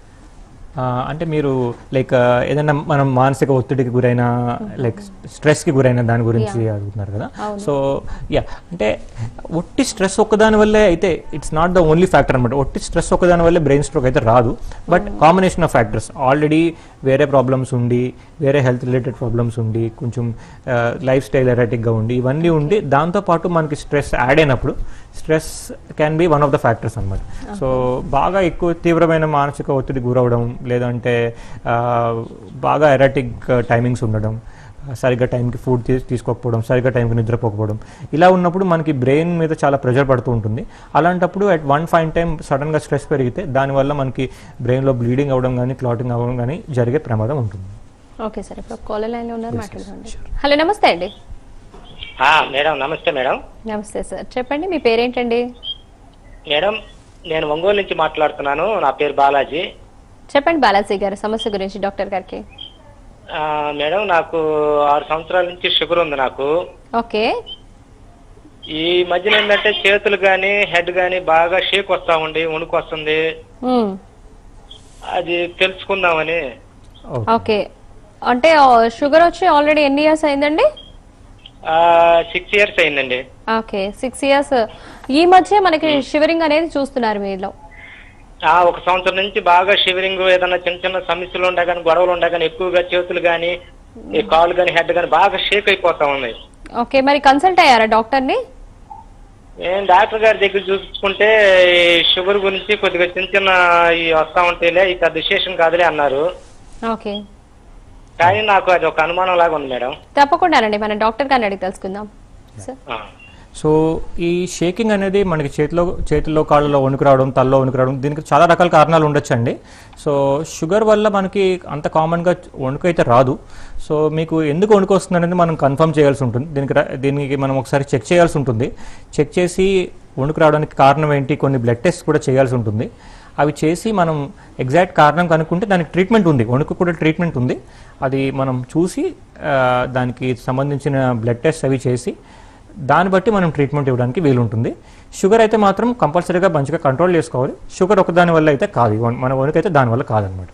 ఆ, అంటే మీరు లైక్ ఏదైనా మనం మానసిక ఒత్తిడికి గురైన లైక్ స్ట్రెస్కి గురైన దాని గురించి అడుగుతున్నారు కదా సో యా అంటే ఒట్టి స్ట్రెస్ ఒక్కదాని వల్లే అయితే it's not the only factor అనమాట ఒట్టి స్ట్రెస్ ఒక్కదాని వల్లే బ్రెయిన్ స్ట్రోక్ అయితే రాదు but combination of factors already వేరే ప్రాబ్లమ్స్ ఉండి వేరే హెల్త్ రిలేటెడ్ ప్రాబ్లమ్స్ ఉండి కొంచెం లైఫ్ స్టైల్ ఎరాటిక్గా ఉండి ఇవన్నీ ఉండి దాంతోపాటు మనకి స్ట్రెస్ యాడ్ అయినప్పుడు stress can be one of the factors అనమాట సో బాగా ఎక్కువ తీవ్రమైన మానసిక ఒత్తిడి గురవడం లేదంటే ఆ, బాగా ఎరాటిక్ టైమింగ్స్ ఉండడం సరిగ్గా టైంకి ఫుడ్ తీసుకోకపోవడం సరిగ్గా టైంకి నిద్రపోకపోవడం ఇలా ఉన్నప్పుడు మనకి బ్రెయిన్ మీద చాలా ప్రెషర్ పడుతూ ఉంటుంది అలాంటప్పుడు అట్ వన్ ఫైన్ టైం సడన్గా స్ట్రెస్ పెరిగితే దానివల్ల మనకి బ్రెయిన్లో బ్లీడింగ్ అవ్వడం కానీ క్లాటింగ్ అవ్వడం కానీ జరిగే ప్రమాదం ఉంటుంది ఓకే సార్ ఇప్పుడు కాల్ లైన్లో ఉన్నారు మాట్లాడదామండి హలో నమస్తే అండి ఆ, మేడం నమస్తే మేడం నమస్తే సార్ చెప్పండి మీ పేరేంటండి మేడం నేను ఒంగోలు నుంచి మాట్లాడుతున్నాను నా పేరు బాలాజీ చెప్పండి బాలాజీ గారు సమస్య గురించి డాక్టర్ గారికి ఆ, మేడం నాకు ఆరు సంవత్సరాల నుంచి షుగర్ ఉంది నాకు ఓకే ఈ మధ్యన ఏంటంటే చేతులు కానీ హెడ్ కానీ బాగా షేక్ వస్తా ఉండి వణుకు వస్తుంది మ్మ్. అది తెలుసుకుందామని ఓకే అంటే షుగర్ వచ్చి ఆల్రెడీ ఎన్ని ఇయర్స్ అయిందండి సిక్స్ ఇయర్స్ అయిందండి ఓకే సిక్స్ ఇయర్స్ ఈ మధ్య మనకి షివరింగ్ అనేది చూస్తున్నారు మీలో ఆ ఒక సంవత్సరం నుంచి బాగా షివరింగ్ ఏదైనా చిన్న చిన్న సమస్యలు ఉండే కానీ గొడవలు ఉండే కానీ ఎక్కువగా చేతులు కానీ ఈ కాలు కానీ హెడ్ కానీ బాగా షేక్ అయిపోతా ఉన్నాయి ఓకే మరి కన్సల్ట్ అయ్యారా డాక్టర్ని నేను డాక్టర్ గారి దగ్గర చూపించుకుంటే ఈ షుగర్ గురించి కొద్దిగా చిన్న చిన్న ఈ వస్తా ఉంటేలే ఈ పెద్ద విశేషం కాదులే అన్నారు ఓకే కానీ నాకు అది ఒక అనుమానం లాగా ఉంది మేడం తప్పకుండానండి మన డాక్టర్ గారిని అడిగి తెలుసుకుందాం సార్ ఆ. సో ఈ షేకింగ్ అనేది మనకి చేతిలో చేతుల్లో కాళ్ళలో వణుకు రావడం తల్లో వణుకు రావడం దీనికి చాలా రకాల కారణాలు ఉండొచ్చండి సో షుగర్ వల్ల మనకి అంత కామన్గా వణుకు అయితే రాదు సో మీకు ఎందుకు వణుకు వస్తుంది అనేది మనం కన్ఫర్మ్ చేయాల్సి ఉంటుంది దీనికి ర- దీనికి మనం ఒకసారి చెక్ చేయాల్సి ఉంటుంది చెక్ చేసి వణుకు రావడానికి కారణం ఏంటి కొన్ని బ్లడ్ టెస్ట్ కూడా చేయాల్సి ఉంటుంది అవి చేసి మనం ఎగ్జాక్ట్ కారణం కనుక్కుంటే దానికి ట్రీట్మెంట్ ఉంది వణుకు కూడా ట్రీట్మెంట్ ఉంది అది మనం చూసి ఆ, దానికి సంబంధించిన బ్లడ్ టెస్ట్ అవి చేసి దాన్ని బట్టి మనం ట్రీట్మెంట్ ఇవ్వడానికి వీలుంటుంది షుగర్ అయితే మాత్రం కంపల్సరీగా మంచిగా కంట్రోల్ చేసుకోవాలి షుగర్ ఒకదాని వల్ల అయితే కాదు వన్- మన వణుకైతే దాని వల్ల కాదనమాట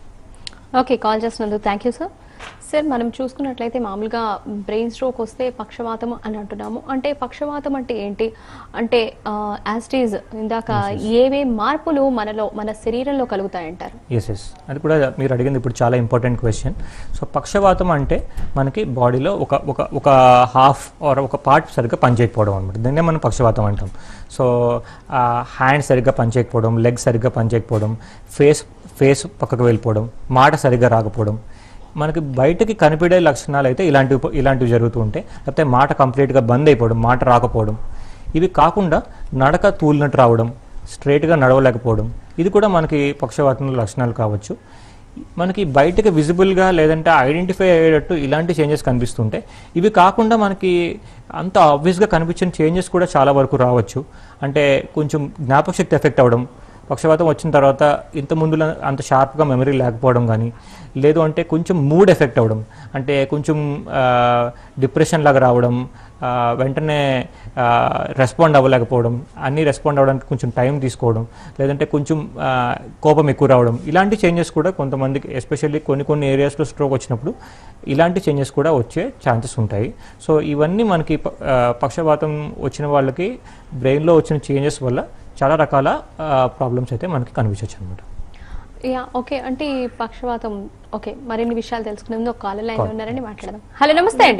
ఓకే కాల్ చేసినందుకు థ్యాంక్ యూ సార్ సార్ మనం చూసుకున్నట్లయితే మామూలుగా బ్రెయిన్ స్ట్రోక్ వస్తే పక్షవాతం అని అంటున్నాము అంటే పక్షవాతం అంటే ఏంటి అంటే యాస్టీజ్ ఇందాక ఏవే మార్పులు మనలో మన శరీరంలో కలుగుతాయంటారు ఎస్ ఎస్ అది కూడా మీరు అడిగింది ఇప్పుడు చాలా ఇంపార్టెంట్ క్వశ్చన్ సో పక్షవాతం అంటే మనకి బాడీలో ఒక ఒక ఒక హాఫ్ ఆర్ ఒక పార్ట్ సరిగ్గా పనిచేయకపోవడం అనమాట దీన్నే మనం పక్షవాతం అంటాం సో హ్యాండ్ సరిగ్గా పనిచేయకపోవడం లెగ్ సరిగ్గా పనిచేయకపోవడం ఫేస్ ఫేస్ పక్కకు వెళ్ళిపోవడం మాట సరిగ్గా రాకపోవడం మనకి బయటకి కనిపించే లక్షణాలు అయితే ఇలాంటివి ఇలాంటివి జరుగుతూ ఉంటాయి లేకపోతే మాట కంప్లీట్గా బంద్ అయిపోవడం మాట రాకపోవడం ఇవి కాకుండా నడక తూలినట్టు రావడం స్ట్రైట్గా నడవలేకపోవడం ఇది కూడా మనకి పక్షవాతం లక్షణాలు కావచ్చు మనకి బయటకి విజిబుల్గా లేదంటే ఐడెంటిఫై అయ్యేటట్టు ఇలాంటి చేంజెస్ కనిపిస్తుంటాయి ఇవి కాకుండా మనకి అంత ఆబ్వియస్గా కనిపించిన చేంజెస్ కూడా చాలా వరకు రావచ్చు అంటే కొంచెం జ్ఞాపకశక్తి ఎఫెక్ట్ అవ్వడం పక్షవాతం వచ్చిన తర్వాత ఇంత ముందులో అంత షార్ప్గా మెమరీ లేకపోవడం కానీ లేదు అంటే కొంచెం మూడ్ ఎఫెక్ట్ అవ్వడం అంటే కొంచెం డిప్రెషన్ లాగా రావడం ఆ, వెంటనే రెస్పాండ్ అవ్వలేకపోవడం అన్నీ రెస్పాండ్ అవ్వడానికి కొంచెం టైం తీసుకోవడం లేదంటే కొంచెం ఆ, కోపం ఎక్కువ రావడం ఇలాంటి చేంజెస్ కూడా కొంతమందికి ఎస్పెషల్లీ కొన్ని కొన్ని ఏరియాస్లో స్ట్రోక్ వచ్చినప్పుడు ఇలాంటి చేంజెస్ కూడా వచ్చే ఛాన్సెస్ ఉంటాయి సో ఇవన్నీ మనకి ప- ఆ, పక్షవాతం వచ్చిన వాళ్ళకి బ్రెయిన్లో వచ్చిన చేంజెస్ వల్ల చాలా రకాల ప్రాబ్లమ్స్ అయితే మనకి కనిపించవచ్చు అనమాట యా ఓకే అంటే ఈ పక్షవాతం ఓకే మరిన్ని విషయాలు తెలుసుకునే ముందు ఒక కాలర్ లైన్ ఉన్నారని మాట్లాడదాం హలో నమస్తే అండి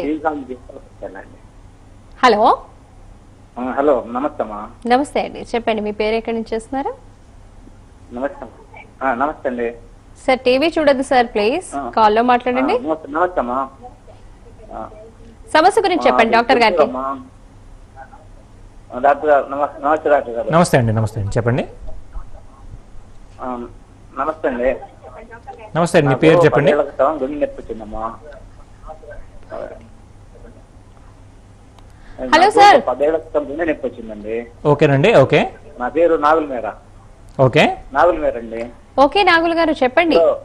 హలో హలో నమస్తే అమ్మా నమస్తే అండి చెప్పండి మీ పేరు ఎక్కడి నుంచి చేస్తున్నారు నమస్తే ఆ, నమస్తే అండి సార్ టీవీ చూడొద్దు సార్ ప్లీజ్ ఆ. కాల్లో ఆ, మాట్లాడండి నమస్తే నమస్తే అమ్మా ఆ, సమస్య గురించి చెప్పండి ఆ, డాక్టర్ గారికి అమ్మా. ఆ, డాక్టర్ గారు నమస్తే నమస్తే డాక్టర్ గారు నమస్తే అండి నమస్తే అండి చెప్పండి ఆ, నమస్తే అండి నమస్తే అండి మీ నాకు పేరు చెప్పండి పదేళ్ల క్రితం గుండె నొప్పి వచ్చిందమ్మా హలో, నాకు సార్. పదేళ్ల క్రితం గుండె నొప్పి వచ్చిందండి ఓకేనండి ఓకే నా పేరు నాగుల మేర ఓకే నాగుల మేర అండి ఓకే నాగుల్ గారు చెప్పండి సో,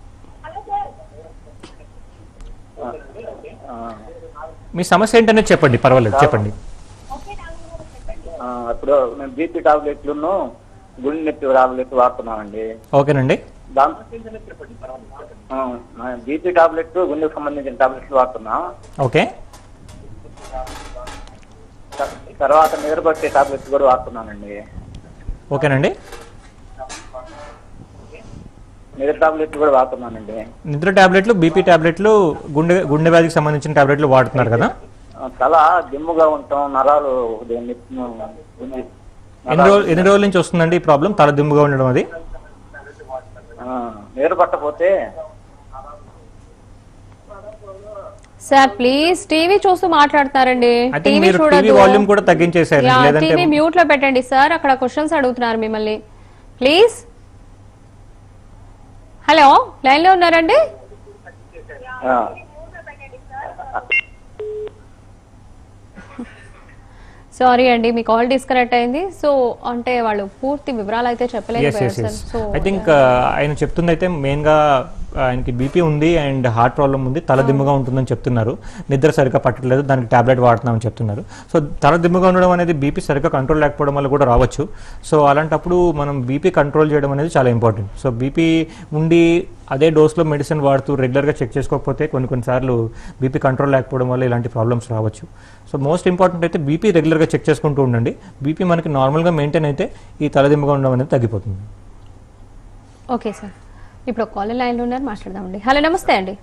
ఆ, మీ సమస్య ఏంటనేది చెప్పండి పర్వాలేదు చెప్పండి ఆ, ఇప్పుడు మేము బీపీ టాబ్లెట్లను గుండె నొప్పి టాబ్లెట్ వాడుతున్నామండి ఓకేనండి దాంతో బీపీ టాబ్లెట్ గుండెకు సంబంధించిన టాబ్లెట్లు వాడుతున్నా ఓకే త- తర్వాత నిద్రపట్టే టాబ్లెట్స్ కూడా వాడుతున్నానండి ఓకేనండి నిద్ర టాబ్లెట్లు కూడా వాడుతున్నానండి నిద్ర టాబ్లెట్లు బీపీ టాబ్లెట్లు గుండె గుండె వ్యాధికి సంబంధించిన టాబ్లెట్లు వాడుతున్నారు కదా ఆ, తల దిమ్ముగా ఉంటాం నరాలు ఉదయం నొప్పి ఉంది ఎన్ని రోజులు ఎన్ని రోజుల నుంచి వస్తుందండి ఈ ప్రాబ్లం తల దిమ్ముగా ఉండడం అది ఆ, నిద్ర పట్టపోతే సార్ ప్లీజ్ టీవీ చూస్తూ మాట్లాడతారండి ఐ థింక్ టీవీ మీరు టీవీ చూడొద్దు వాల్యూమ్ కూడా తగ్గించేసారు యా, లేదంటే టీవీ మ్యూట్ లో పెట్టండి సార్ అక్కడ క్వశ్చన్స్ అడుగుతున్నారు మిమ్మల్ని ప్లీజ్ హలో లైన్ లో ఉన్నారండి ఆ, సారీ అండి మీ కాల్ డిస్కనెక్ట్ అయింది సో అంటే వాళ్ళు పూర్తి వివరాలు అయితే ఎస్ ఎస్ చెప్పలేకపోయారు sir yes so I think ఆయన చెప్తుంది అయితే మెయిన్గా ఆయనకి బీపీ ఉంది అండ్ హార్ట్ ప్రాబ్లం ఉంది తల దిమ్ముగా ఉంటుందని చెప్తున్నారు నిద్ర సరిగ్గా పట్టట్లేదు దానికి టాబ్లెట్ వాడుతున్నామని చెప్తున్నారు సో తల దిమ్ముగా ఉండడం అనేది బీపీ సరిగ్గా కంట్రోల్ లేకపోవడం వల్ల కూడా రావచ్చు సో అలాంటప్పుడు మనం బీపీ కంట్రోల్ చేయడం అనేది చాలా ఇంపార్టెంట్ సో బీపీ ఉండి అదే డోస్లో మెడిసిన్ వాడుతూ రెగ్యులర్గా చెక్ చేసుకోకపోతే కొన్ని కొన్నిసార్లు బీపీ కంట్రోల్ లేకపోవడం వల్ల ఇలాంటి ప్రాబ్లమ్స్ రావచ్చు సో మోస్ట్ ఇంపార్టెంట్ అయితే బీపీ రెగ్యులర్గా చెక్ చేసుకుంటూ ఉండండి బీపీ మనకి నార్మల్గా మెయింటైన్ అయితే ఈ తలదిమ్మగా ఉండడం అనేది తగ్గిపోతుంది ఓకే సార్ ఇప్పుడు ఒక కాలర్ లైన్లో ఉన్నారు మాట్లాడదామండి హలో నమస్తే అండి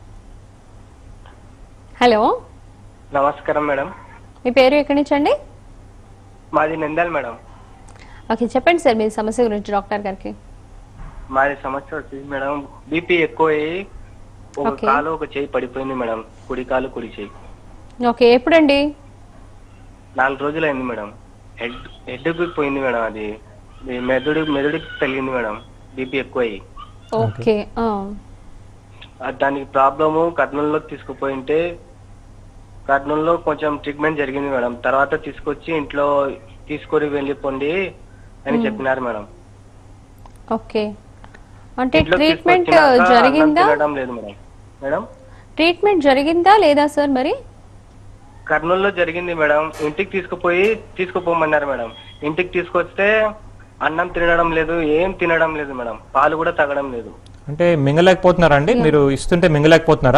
హలో నమస్కారం మేడం మీ పేరు ఎక్కడి నుంచి అండి మాది నిందాల్ మేడం ఓకే చెప్పండి సార్ మీ సమస్య గురించి డాక్టర్ గారికి మాది సమస్య వచ్చేసి మేడం బీపీ ఎక్కువ అయ్యి ఒక Okay. కాలు ఒక చేయి పడిపోయింది మేడం కుడి కాలు కుడి చేయి ఓకే ఎప్పుడండి నాలుగు రోజులు అయింది మేడం హెడ్ హెడ్కి పోయింది మేడం అది ఈ మెదడు మెదడుకి తగిలింది మేడం బీపీ ఎక్కువ అయ్యి ఓకే ఆ. ఆ దానికి ప్రాబ్లము కర్నూలులో తీసుకుపోయింటే కర్నూలులో కొంచెం ట్రీట్మెంట్ జరిగింది మేడం తర్వాత తీసుకొచ్చి ఇంట్లో తీసుకొని వెళ్ళిపోండి అని చెప్పినారు మేడం ఓకే అంటే ఇంట్లో ట్రీట్మెంట్ తీసుకొచ్చినాక అన్నం జరిగిందా తినడం లేదు మేడం మేడం ట్రీట్మెంట్ జరిగిందా లేదా సార్ మరి కర్నూలులో జరిగింది మేడం ఇంటికి తీసుకుపోయి తీసుకుపోమన్నారు మేడం ఇంటికి తీసుకొస్తే అన్నం తినడం లేదు ఏం తినడం లేదు మేడం పాలు కూడా తాగడం లేదు అంటే మింగలేకపోతున్నారా అండి మీరు ఇస్తుంటే మింగలేకపోతున్నారా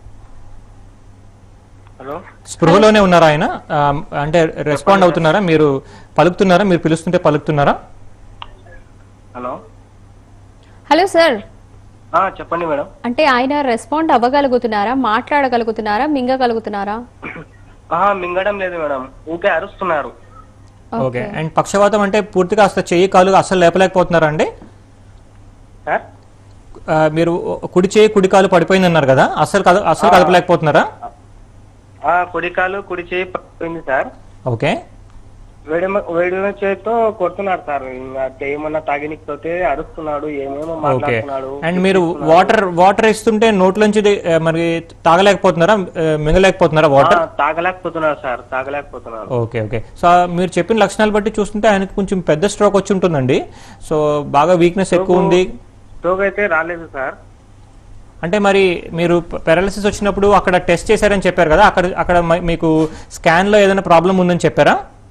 హలో స్పృహలోనే ఉన్నారా ఆయన ఆ, అంటే రెస్పాండ్ అవుతున్నారా మీరు పలుకుతున్నారా మీరు పిలుస్తుంటే పలుకుతున్నారా హలో హలో సార్ ఆ, చెప్పండి మేడం అంటే ఆయన రెస్పాండ్ అవ్వగలుగుతున్నారా మాట్లాడగలుగుతున్నారా మింగగలుగుతున్నారా ఆహా మింగడం లేదు మేడం ఊకే అరుస్తున్నారు ఓకే అండ్ పక్షవాతం అంటే పూర్తిగా అసలు చెయ్యి కాలు అసలు లేపలేకపోతున్నారా అండి సార్ ఆ, మీరు కుడి చేయి కుడి కాలు పడిపోయింది అన్నారు కదా అసలు కద అసలు కదపలేకపోతున్నారా ఆ కుడి కాలు కుడి చేయి పడిపోయింది సార్ ఓకే వేడి వేడి చేతితో కొడుతున్నాడు సార్ ఇంకా ఏమన్నా తాగినికపోతే అరుస్తున్నాడు ఏమేమో ఓకే మాట్లాడుతున్నాడు అండ్ మీరు వాటర్ వాటర్ ఇస్తుంటే నోట్లోంచి ఇది, ఆ, మరి తాగలేకపోతున్నారా ఆ, మింగలేకపోతున్నారా వాటర్ ఆ, తాగలేకపోతున్నాడు సార్ తాగలేకపోతున్నాడు ఓకే ఓకే సో మీరు చెప్పిన లక్షణాలు బట్టి చూస్తుంటే ఆయనకు కొంచెం పెద్ద స్ట్రోక్ వచ్చి ఉంటుందండి సో బాగా వీక్నెస్ ఎక్కువ ఉంది స్ట్రోక్ అయితే రాలేదు సార్ అంటే మరి మీరు పారాలిసిస్ వచ్చినప్పుడు అక్కడ టెస్ట్ చేశారని చెప్పారు కదా అక్కడ అక్కడ మ- మీకు స్కాన్లో ఏదైనా ప్రాబ్లం ఉందని చెప్పారా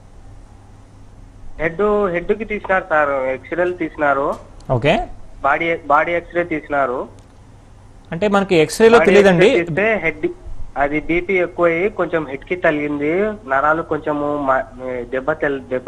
హెడ్ హెడ్ కి తీసినారు సార్ ఎక్స్రేలు తీసినారు ఓకే బాడీ బాడీ ఎక్స్రే తీసినారు అంటే మనకి ఎక్స్రేలో బాడీ తెలియదండి ఎక్స్రే తీస్తే హెడ్ అది బీపీ ఎక్కువ అయ్యి కొంచెం హెడ్ కి తగిలింది నరాలు కొంచెము మ- దెబ్బ తెల్ దెబ్బ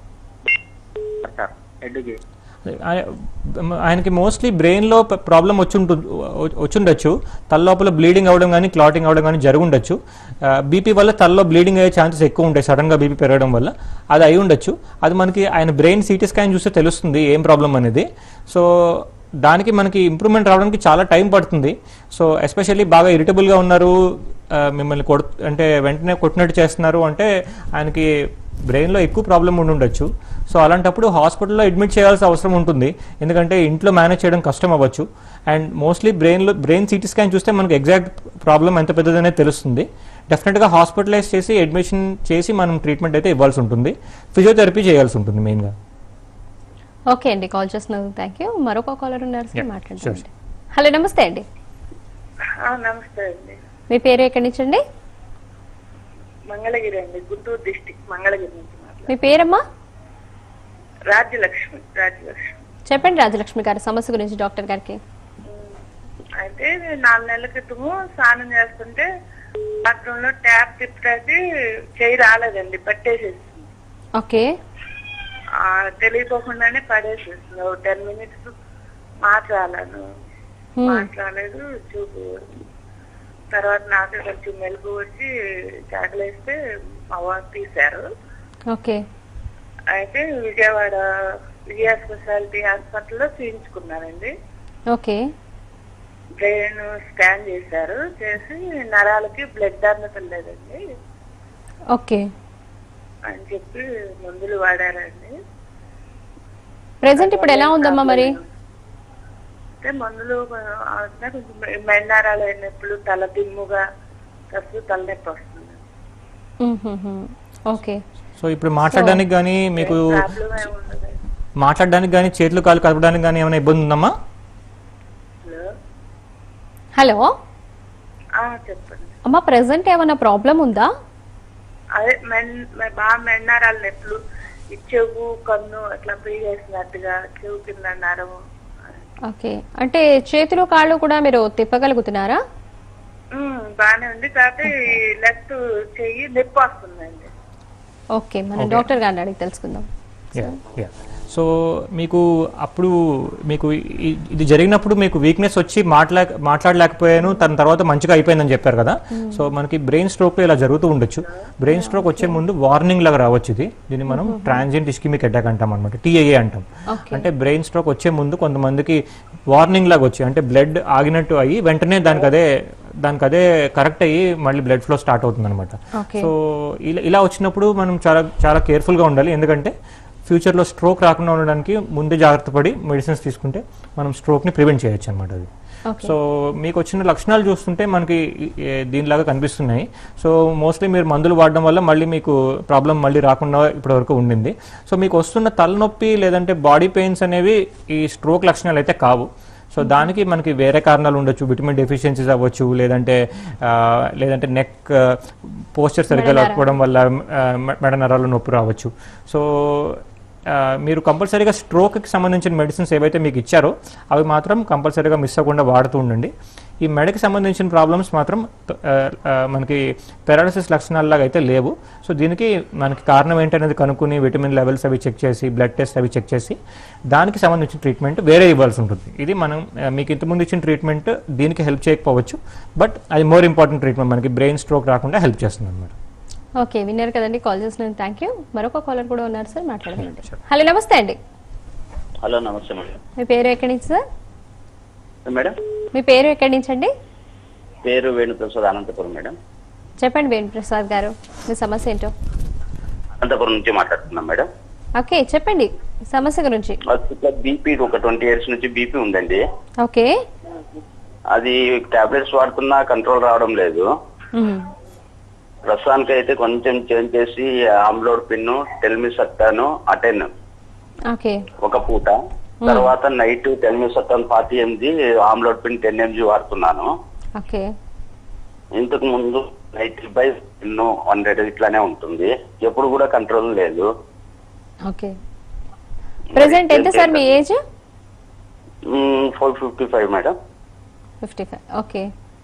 సార్ హెడ్ కి ఆయ- ఆయనకి మోస్ట్లీ బ్రెయిన్లో ప్రాబ్లం వచ్చి ఉంటుంది వచ్చుండొచ్చు తల లోపల బ్లీడింగ్ అవ్వడం కానీ క్లాటింగ్ అవ్వడం కానీ జరుగుండొచ్చు బీపీ వల్ల తలలో బ్లీడింగ్ అయ్యే ఛాన్సెస్ ఎక్కువ ఉంటాయి సడన్గా బీపీ పెరగడం వల్ల అది అయి ఉండొచ్చు అది మనకి ఆయన బ్రెయిన్ సిటీ స్కాన్ చూస్తే తెలుస్తుంది ఏం ప్రాబ్లం అనేది సో దానికి మనకి ఇంప్రూవ్మెంట్ రావడానికి చాలా టైం పడుతుంది సో ఎస్పెషల్లీ బాగా ఇరిటబుల్గా ఉన్నారు ఆ, మిమ్మల్ని కొడు అంటే వెంటనే కొట్టినట్టు చేస్తున్నారు అంటే ఆయనకి బ్రెయిన్లో ఎక్కువ ప్రాబ్లం ఉండి ఉండొచ్చు సో అలాంటప్పుడు హాస్పిటల్లో అడ్మిట్ చేయాల్సిన అవసరం ఉంటుంది ఎందుకంటే ఇంట్లో మేనేజ్ చేయడం కష్టం అవ్వచ్చు అండ్ మోస్ట్లీ బ్రెయిన్లో బ్రెయిన్ సిటీ స్కాన్ చూస్తే మనకి ఎగ్జాక్ట్ ప్రాబ్లం ఎంత పెద్దదనే తెలుస్తుంది డెఫినెట్గా హాస్పిటలైజ్ చేసి అడ్మిషన్ చేసి మనం ట్రీట్మెంట్ అయితే ఇవ్వాల్సి ఉంటుంది ఫిజియోథెరపీ చేయాల్సి ఉంటుంది మెయిన్గా ఓకే అండి కాల్ చేసినందుకు థ్యాంక్ యూ మరొక కాలర్ ఉన్నారు సార్ Yeah, మాట్లాడండి sure. హలో నమస్తే అండి నమస్తే అండి మీ పేరు ఎక్కడి నుంచి అండి మంగళగిరి అండి గుంటూరు డిస్టిక్ మంగళగిరి నుంచి మాట్లాడు మీ పేరమ్మా రాజ్యలక్ష్మి రాజ్యలక్ష్మి చెప్పండి రాజలక్ష్మి గారి సమస్య గురించి డాక్టర్ గారికి అయితే నేను నాలుగు నెలల క్రితము స్నానం చేస్తుంటే బాత్రూమ్ లో ట్యాప్ తిప్పేసి చేయి రాలేదండి పట్టేసేసింది ఓకే ఆ, తెలియకోకుండానే పడేసేసింది ఒక టెన్ మినిట్స్ మాట్లాడాను Hmm. మాట్లాడలేదు చూపు తర్వాత నాకు కొంచెం మెలకు వచ్చి చాకలేస్తే మా వారు తీశారు ఓకే అయితే విజయవాడ విజయ స్పెషాలిటీ హాస్పిటల్లో చూయించుకున్నానండి ఓకే బ్రెయిన్ స్కాన్ చేశారు చేసి నరాలకి బ్లడ్ అందటం లేదండి ఓకే అని చెప్పి మందులు వాడారండి ప్రెసెంట్ ఇప్పుడు ఎలా ఉందమ్మా మరి అంటే మందులు అంటే కొంచెం మెండారాలు అయినప్పుడు తల దిమ్ముగా కాస్త తలనొప్పి వస్తుంది మ్మ్హ్మ్. ఓకే సో ఇప్పుడు మాట్లాడడానికి కానీ మీకు ప్రాబ్లం ఏమి ఉండదు మాట్లాడడానికి కానీ చేతులు కాలు కలపడానికి కానీ ఏమైనా ఇబ్బంది ఉందమ్మా హలో హలో ఆ, చెప్పండి అమ్మ ప్రెసెంట్ ఏమైనా ప్రాబ్లం ఉందా అదే మెన్ మె- బాగా మెన్నారాలు నొప్పులు ఈ చెవు కన్ను అట్లా పీగేసినట్టుగా చెవు కింద నరము ఓకే అంటే చేతులు కాళ్ళు కూడా మీరు తిప్పగలుగుతున్నారా ఉమ్, బాగానే ఉంది కాకపోతే ఈ లెఫ్ట్ చెయ్యి నొప్పి వస్తుందండి ఓకే మనం Okay. డాక్టర్ గారిని అడిగి తెలుసుకుందాం యా యా సో మీకు అప్పుడు మీకు ఇ- ఇది జరిగినప్పుడు మీకు వీక్నెస్ వచ్చి మాట్లా మాట్లాడలేకపోయాను తన తర్వాత మంచిగా అయిపోయిందని చెప్పారు కదా సో మనకి బ్రెయిన్ స్ట్రోక్ ఇలా జరుగుతూ ఉండొచ్చు బ్రెయిన్ స్ట్రోక్ వచ్చే ముందు వార్నింగ్ లాగా రావచ్చు ఇది దీన్ని మనం ట్రాన్సియంట్ ఇస్కిమిక్ అటాక్ అంటాం అనమాట టీఏఏ అంటాం Okay. అంటే బ్రెయిన్ స్ట్రోక్ వచ్చే ముందు కొంతమందికి వార్నింగ్ లాగా వచ్చి అంటే బ్లడ్ ఆగినట్టు అయ్యి వెంటనే దానికి అదే దానికి అదే కరెక్ట్ అయ్యి మళ్ళీ బ్లడ్ ఫ్లో స్టార్ట్ అవుతుంది అనమాట Okay. సో ఇలా ఇలా వచ్చినప్పుడు మనం చాలా చాలా కేర్ఫుల్గా ఉండాలి ఎందుకంటే ఫ్యూచర్లో స్ట్రోక్ రాకుండా ఉండడానికి ముందే జాగ్రత్త పడి మెడిసిన్స్ తీసుకుంటే మనం స్ట్రోక్ని ప్రివెంట్ చేయొచ్చు అనమాట అది ఓకే సో మీకు వచ్చిన లక్షణాలు చూస్తుంటే మనకి ఈ- ఈ- దీనిలాగా కనిపిస్తున్నాయి సో మోస్ట్లీ మీరు మందులు వాడడం వల్ల మళ్ళీ మీకు ప్రాబ్లం మళ్ళీ రాకుండా ఇప్పటివరకు ఉండింది సో మీకు వస్తున్న తలనొప్పి లేదంటే బాడీ పెయిన్స్ అనేవి ఈ స్ట్రోక్ లక్షణాలు అయితే కావు సో దానికి మనకి వేరే కారణాలు ఉండొచ్చు విటమిన్ డెఫిషియన్సీస్ అవ్వచ్చు లేదంటే ఆ, లేదంటే నెక్ పోస్చర్ సరిగ్గా మెడ నరాలు. లేకపోవడం వల్ల ఆ, మె- మెడ నరాలు నొప్పి రావచ్చు సో ఆ, మీరు కంపల్సరీగా స్ట్రోక్కి సంబంధించిన మెడిసిన్స్ ఏవైతే మీకు ఇచ్చారో అవి మాత్రం కంపల్సరీగా మిస్ అవ్వకుండా వాడుతూ ఉండండి ఈ మెడకి సంబంధించిన ప్రాబ్లమ్స్ మాత్రం ఆ, ఆ, మనకి పెరాలసిస్ లక్షణాలలాగా అయితే లేవు సో దీనికి మనకి కారణం ఏంటనేది కనుక్కుని విటమిన్ లెవెల్స్ అవి చెక్ చేసి బ్లడ్ టెస్ట్ అవి చెక్ చేసి దానికి సంబంధించిన ట్రీట్మెంట్ వేరే ఇవ్వాల్సి ఉంటుంది ఇది మనం ఆ, మీకు ఇంతకుముందు ఇచ్చిన ట్రీట్మెంట్ దీనికి హెల్ప్ చేయకపోవచ్చు బట్ అది మోర్ ఇంపార్టెంట్ ట్రీట్మెంట్ మనకి బ్రెయిన్ స్ట్రోక్ రాకుండా హెల్ప్ చేస్తుంది అనమాట ఓకే విన్నారు కదండి కాల్ చేసినందుకు థ్యాంక్ యూ మరొక కాలర్ కూడా ఉన్నారు సార్ మాట్లాడగలండి హలో నమస్తే అండి హలో నమస్తే మేడం మీ పేరు ఎక్కడి నుంచి సార్ మేడం మీ పేరు ఎక్కడి నుంచి అండి పేరు వేణుప్రసాద్ అనంతపురం మేడం చెప్పండి వేణు ప్రసాద్ గారు మీ సమస్య ఏంటో అనంతపురం నుంచి మాట్లాడుతున్నాం మేడం ఓకే చెప్పండి సమస్య గురించి బీపీ ఒక ట్వంటీ ఇయర్స్ నుంచి బీపీ ఉందండి ఓకే అది టాబ్లెట్స్ వాడుతున్నా కంట్రోల్ రావడం లేదు మ్మ్. ప్రస్తుతానికి అయితే కొంచెం చేంజ్ చేసి ఆమ్లోడ్ పిన్ను టెల్మి సత్తాను అటెన్ ఓకే ఒక పూట తర్వాత నైట్ టెల్మి సత్తాను ఫార్టీ ఎనిమిది ఆమ్లోడ్ పిన్ టెన్ ఎంజీ వాడుతున్నాను ఓకే ఇంతకు ముందు నైట్ బై పిన్ను హండ్రెడ్ ఇట్లానే ఉంటుంది ఎప్పుడు కూడా కంట్రోల్ లేదు ఓకే ప్రెసెంట్ ఎంత సార్ మీ age four fifty five madam fifty five okay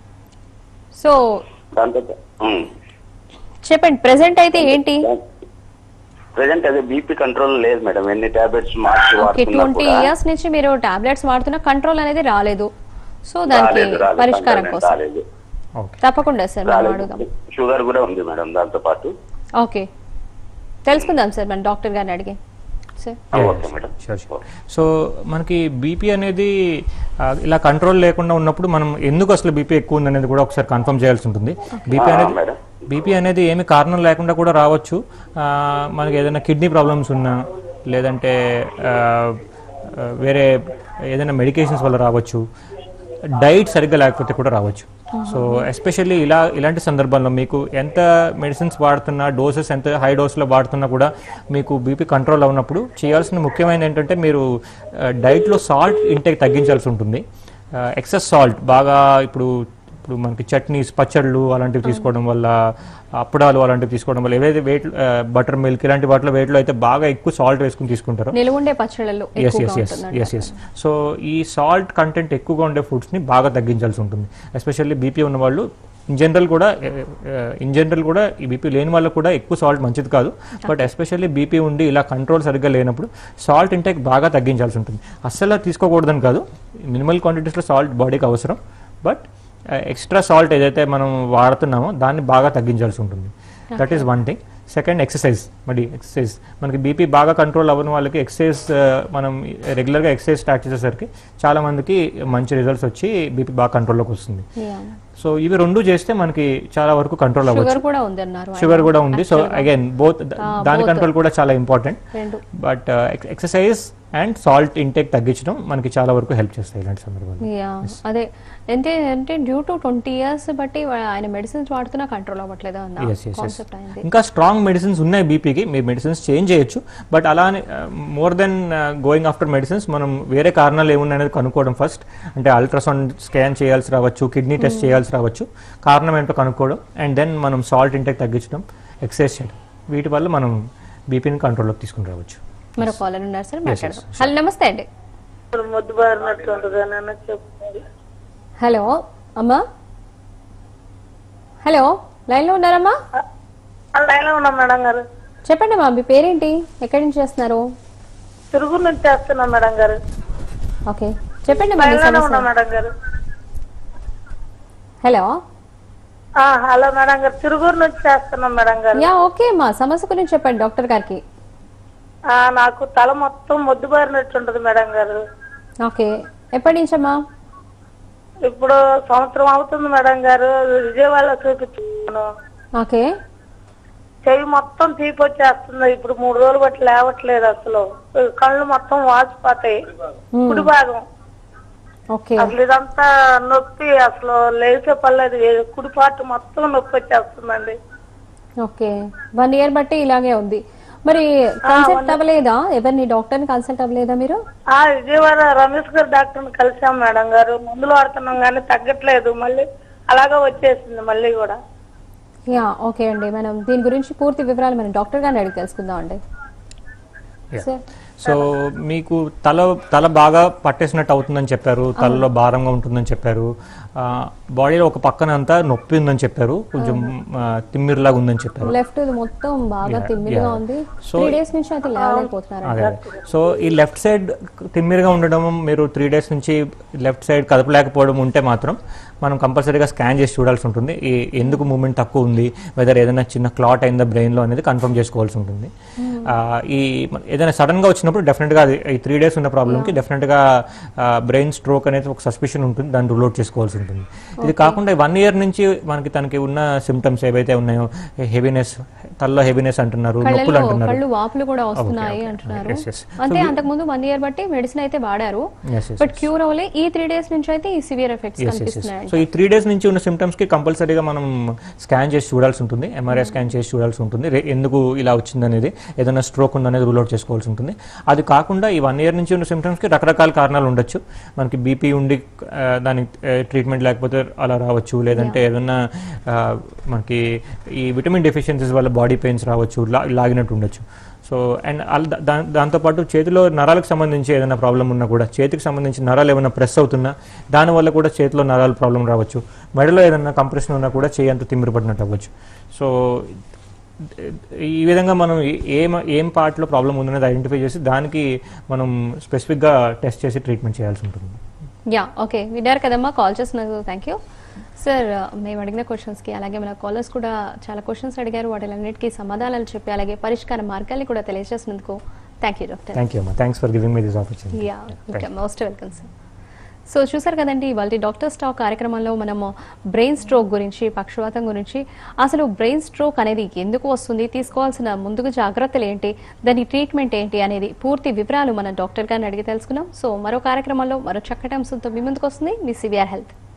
so దాంతో ఉమ్. చెప్పండి ప్రెసెంట్ అయితే ఏంటి ప్రజెంట్ అదే బీపీ కంట్రోల్ లేదు మేడం ఎన్ని టాబ్లెట్స్ మార్చి ఓకే వాడుతున్నా ట్వంటీ కూడా ఇయర్స్ నుంచి మీరు టాబ్లెట్స్ వాడుతున్న కంట్రోల్ అనేది రాలేదు సో దానికి రాలేదు, రాలేదు, పరిష్కారం control కోసం రాలేదు ఓకే తప్పకుండా సార్ మనం అడుగుదాం రాలేదు షుగర్ కూడా ఉంది మేడం దాంతో పాటు ఓకే తెలుసుకుందాం సార్ మన డాక్టర్ గారిని అడిగి sir okay madam sure sure so మనకి బీపీ అనేది ఆ, ఇలా కంట్రోల్ లేకుండా ఉన్నప్పుడు మనం ఎందుకు అసలు బీపీ ఎక్కువ ఉంది అనేది కూడా ఒకసారి కన్ఫర్మ్ చేయాల్సి ఉంటుంది బీపీ ఆ, అనేది మేడం. బీపీ అనేది ఏమి కారణం లేకుండా కూడా రావచ్చు ఆ, మనకి ఏదైనా కిడ్నీ ప్రాబ్లమ్స్ ఉన్నా లేదంటే ఆ, ఆ, వేరే ఏదైనా మెడికేషన్స్ వల్ల రావచ్చు డైట్ సరిగ్గా లేకపోతే కూడా రావచ్చు సో ఎస్పెషల్లీ ఇలా ఇలాంటి సందర్భంలో మీకు ఎంత మెడిసిన్స్ వాడుతున్నా డోసెస్ ఎంత హై డోస్లో వాడుతున్నా కూడా మీకు బీపీ కంట్రోల్ అవునప్పుడు చేయాల్సిన ముఖ్యమైనది ఏంటంటే మీరు డైట్లో సాల్ట్ ఇంటేక్ తగ్గించాల్సి ఉంటుంది ఎక్సెస్ సాల్ట్ బాగా ఇప్పుడు ఇప్పుడు మనకి చట్నీస్ పచ్చళ్ళు అలాంటివి తీసుకోవడం వల్ల అప్పడాలు అలాంటివి తీసుకోవడం వల్ల ఏవైతే వెయిట్ బటర్ మిల్క్ ఇలాంటి వాటిలో వెయిట్లో అయితే బాగా ఎక్కువ సాల్ట్ వేసుకుని తీసుకుంటారో నిలువుండే పచ్చళ్ళలో ఎస్ ఎక్కువగా ఎస్ ఎస్ ఉంటుందంట. ఎస్ ఎస్ సో ఈ సాల్ట్ కంటెంట్ ఎక్కువగా ఉండే ఫుడ్స్ని బాగా తగ్గించాల్సి ఉంటుంది ఎస్పెషల్లీ బీపీ ఉన్న వాళ్ళు ఇన్ జనరల్ కూడా ఇన్ జనరల్ కూడా ఈ బీపీ లేని వాళ్ళకు కూడా ఎక్కువ సాల్ట్ మంచిది కాదు బట్ ఎస్పెషల్లీ బీపీ ఉండి ఇలా కంట్రోల్ సరిగ్గా లేనప్పుడు సాల్ట్ ఇంటేక్ బాగా తగ్గించాల్సి ఉంటుంది అస్సలు తీసుకోకూడదని కాదు మినిమల్ క్వాంటిటీస్లో సాల్ట్ బాడీకి అవసరం బట్ ఎక్స్ట్రా సాల్ట్ ఏదైతే మనం వాడుతున్నామో దాన్ని బాగా తగ్గించాల్సి ఉంటుంది that is one thing second exercise మరి ఎక్సర్సైజ్ మనకి బీపీ బాగా కంట్రోల్ అవ్వని వాళ్ళకి ఎక్సర్సైజ్ మనం రెగ్యులర్గా ఎక్సర్సైజ్ స్టార్ట్ చేసేసరికి చాలా మందికి మంచి రిజల్ట్స్ వచ్చి బీపీ బాగా కంట్రోల్లోకి వస్తుంది Yeah. సో ఇవి రెండు చేస్తే మనకి చాలా వరకు కంట్రోల్ షుగర్ అవ్వచ్చు కూడా ఉంది అన్నారు షుగర్ కూడా ఉంది సో అగైన్ బోత్ Ah, దాని both. కంట్రోల్ కూడా చాలా ఇంపార్టెంట్ రెండు but exercise and salt intake తగ్గించడం మనకి చాలా వరకు హెల్ప్ చేస్తాయి ఇలాంటి సందర్భాలు యా అదే అంటే అంటే డ్యూ టు ట్వంటీ ఇయర్స్ బట్టి వా- ఆయన మెడిసిన్స్ వాడుతున్నా కంట్రోల్ అవ్వట్లేదు అన్న ఎస్ ఎస్ కాన్సెప్ట్ అయింది ఇంకా స్ట్రాంగ్ మెడిసిన్స్ ఉన్నాయి బీపీకి మీరు మెడిసిన్స్ చేంజ్ చేయొచ్చు బట్ అలానే more then going after medicines మనం వేరే కారణాలు ఏమున్నాయి అనేది కనుక్కోవడం ఫస్ట్ అంటే అల్ట్రాసౌండ్ స్కాన్ చేయాల్సి రావచ్చు కిడ్నీ టెస్ట్ చేయాల్సి రావచ్చు కారణం ఏంటో కనుక్కోవడం అండ్ దెన్ మనం సాల్ట్ ఇంటెక్ తగ్గించడం ఎక్సర్సైజ్ చేయడం వీటి వల్ల మనం బీపీని కంట్రోల్లోకి తీసుకుని రావచ్చు మరో కాలర్ ఉన్నారు సార్ yes, మాట్లాడదాం sure. హలో నమస్తే అండి మొద్దు బారినట్టు ఉంటుంది అని చెప్తుంది హలో అమ్మా హలో లైన్లో ఉన్నారమ్మా లైన్లో ఉన్నాం మేడం గారు చెప్పండి అమ్మా మీ పేరేంటి ఎక్కడి నుంచి చేస్తున్నారు తిరుగు నుంచి చేస్తున్నాం మేడం గారు ఓకే చెప్పండి మా మీ లైన్లోనే సమస్య ఉన్నాం మేడం గారు హలో ఆ, హలో మేడం గారు తిరుగురు నుంచి చేస్తున్నాం మేడం గారు యా ఓకే అమ్మా సమస్య గురించి చెప్పండి డాక్టర్ గారికి ఆ, నాకు తల మొత్తం మొద్దు బారినట్టు ఉంటుంది మేడం గారు ఓకే ఎప్పటి నుంచమ్మా ఇప్పుడు సంవత్సరం అవుతుంది మేడం గారు విజయవాడలో చూపించాను ఓకే చెయ్యి మొత్తం తీపి వచ్చేస్తుంది ఇప్పుడు మూడు రోజులు బట్టి లేవట్లేదు అసలు కళ్ళు మొత్తం వాచిపోతాయి Hmm. కుడి భాగం ఓకే అసలు ఇదంతా నొప్పి అసలు లేచే పర్లేదు కుడి పార్ట్ మొత్తం నొప్పి వచ్చేస్తుందండి ఓకే వన్ ఇయర్ బట్టి ఇలాగే ఉంది మరి కన్సల్ట్ అవ్వలేదా ఎవరిని డాక్టర్ని కన్సల్ట్ అవ్వలేదా మీరు ఆ విజయవాడ రమేష్ గారు డాక్టర్ని కలిసాం మేడం గారు మందులు వాడుతున్నాం కానీ తగ్గట్లేదు మళ్ళీ అలాగే వచ్చేసింది మళ్ళీ కూడా యా ఓకే అండి మనం దీని గురించి పూర్తి వివరాలు మనం డాక్టర్ గారిని అడిగి తెలుసుకుందాం అండి సార్ సో మీకు తల తల బాగా పట్టేసినట్టు అవుతుందని చెప్పారు తలలో భారంగా ఉంటుందని చెప్పారు బాడీలో ఒక పక్కన అంతా నొప్పి ఉందని చెప్పారు కొంచెం ఆ, తిమ్మిరిలాగా ఉందని చెప్పారు లెఫ్ట్ మొత్తం బాగా Yeah, తిమ్మిరిగా yeah. ఉంది So- త్రీ డేస్ నుంచి అయితే లేవలేకపోతున్నారు అదే అదే. సో ఈ లెఫ్ట్ సైడ్ తిమ్మిరిగా ఉండడం మీరు త్రీ డేస్ నుంచి లెఫ్ట్ సైడ్ కదపలేకపోవడం ఉంటే మాత్రం మనం కంపల్సరీగా స్కాన్ చేసి చూడాల్సి ఉంటుంది ఈ ఎందుకు మూమెంట్ తక్కువ ఉంది వెదర్ ఏదైనా చిన్న క్లాట్ అయిందా బ్రెయిన్లో అనేది కన్ఫర్మ్ చేసుకోవాల్సి ఉంటుంది ఆ, ఈ మన- ఏదైనా సడన్గా వచ్చినప్పుడు డెఫినెట్గా అది ఈ త్రీ డేస్ ఉన్న ప్రాబ్లమ్కి డెఫినెట్గా బ్రెయిన్ స్ట్రోక్ అనేది ఒక సస్పిషన్ ఉంటుంది దాన్ని రూల్ అవుట్ చేసుకోవాల్సి ఉంటుంది ఇది కాకుండా వన్ ఇయర్ నుంచి మనకి తనకి ఉన్న సిమ్టమ్స్ ఏవైతే ఉన్నాయో హెవీనెస్ తలలో హెవీనెస్ అంటున్నారు నొప్పులు కళ్ళలో అంటున్నారు కళ్ళు వాపులు కూడా వస్తున్నాయి okay. అంటున్నారు Yes, yes. అంటే So we- అంతకు ముందు వన్ ఇయర్ బట్టి మెడిసిన్ అయితే వాడారు Yes, yes, బట్ క్యూర్ అవ్వలే ఈ త్రీ డేస్ నుంచి అయితే ఈ severe effects yes yes yes కనిపిస్తున్నాయి సో ఈ త్రీ డేస్ నుంచి ఉన్న సిమ్టమ్స్ కి కంపల్సరీగా మనం స్కాన్ చేసి చూడాల్సి ఉంటుంది ఎంఆర్ఐ స్కాన్ చేసి చూడాల్సి ఉంటుంది రే- ఎందుకు ఇలా వచ్చింది అనేది ఏదైనా స్ట్రోక్ ఉందనేది రూల్ అవుట్ చేసుకోవాల్సి ఉంటుంది అది కాకుండా ఈ వన్ ఇయర్ నుంచి ఉన్న symptoms కి రకరకాల కారణాలు ఉండొచ్చు మనకి బీపీ ఉండి ఆ, దానికి ట్రీట్మెంట్ లేకపోతే అలా రావచ్చు లేదంటే ఏదైనా ఆ, మనకి ఈ విటమిన్ డెఫిషియన్సీస్ వల్ల బాడీ పెయిన్స్ రావచ్చు లా- లాగినట్టు ఉండొచ్చు సో అండ్ అల్- దా- దాంతోపాటు చేతిలో నరాలకు సంబంధించి ఏదైనా ప్రాబ్లం ఉన్నా కూడా చేతికి సంబంధించి నరాలు ఏమైనా ప్రెస్ అవుతున్నా దానివల్ల కూడా చేతిలో నరాలు ప్రాబ్లం రావచ్చు మెడలో ఏదైనా కంప్రెషన్ ఉన్నా కూడా చేయి అంత తిమ్మిరిపడినట్టు అవ్వచ్చు సో ఈ విధంగా మనం ఏ- ఏం ఏం పార్ట్లో ప్రాబ్లం ఉందనేది ఐడెంటిఫై చేసి దానికి మనం స్పెసిఫిక్గా టెస్ట్ చేసి ట్రీట్మెంట్ చేయాల్సి ఉంటుంది యా ఓకే విన్నారు కదమ్మా కాల్ చేసినందుకు థ్యాంక్ యూ సార్ మేము అడిగిన క్వశ్చన్స్కి అలాగే మన కాలర్స్ కూడా చాలా క్వశ్చన్స్ అడిగారు వాటిలన్నిటికీ సమాధానాలు చెప్పి అలాగే పరిష్కార మార్గాల్ని కూడా తెలియజేసినందుకు thank you doctor thank you అమ్మా thanks for giving me this opportunity yeah okay most welcome sir so చూసారు కదండి ఇవాళ డాక్టర్ స్టాక్ కార్యక్రమంలో మనము బ్రెయిన్ స్ట్రోక్ గురించి పక్షవాతం గురించి అసలు బ్రెయిన్ స్ట్రోక్ అనేది ఎందుకు వస్తుంది తీసుకోవాల్సిన ముందుకు జాగ్రత్తలు ఏంటి దాని ట్రీట్మెంట్ ఏంటి అనేది పూర్తి వివరాలు మన డాక్టర్ గారిని అడిగి తెలుసుకున్నాం సో మరో కార్యక్రమంలో మరో చక్కటి అంశంతో మీ ముందుకు వస్తుంది మీ సివిఆర్ హెల్త్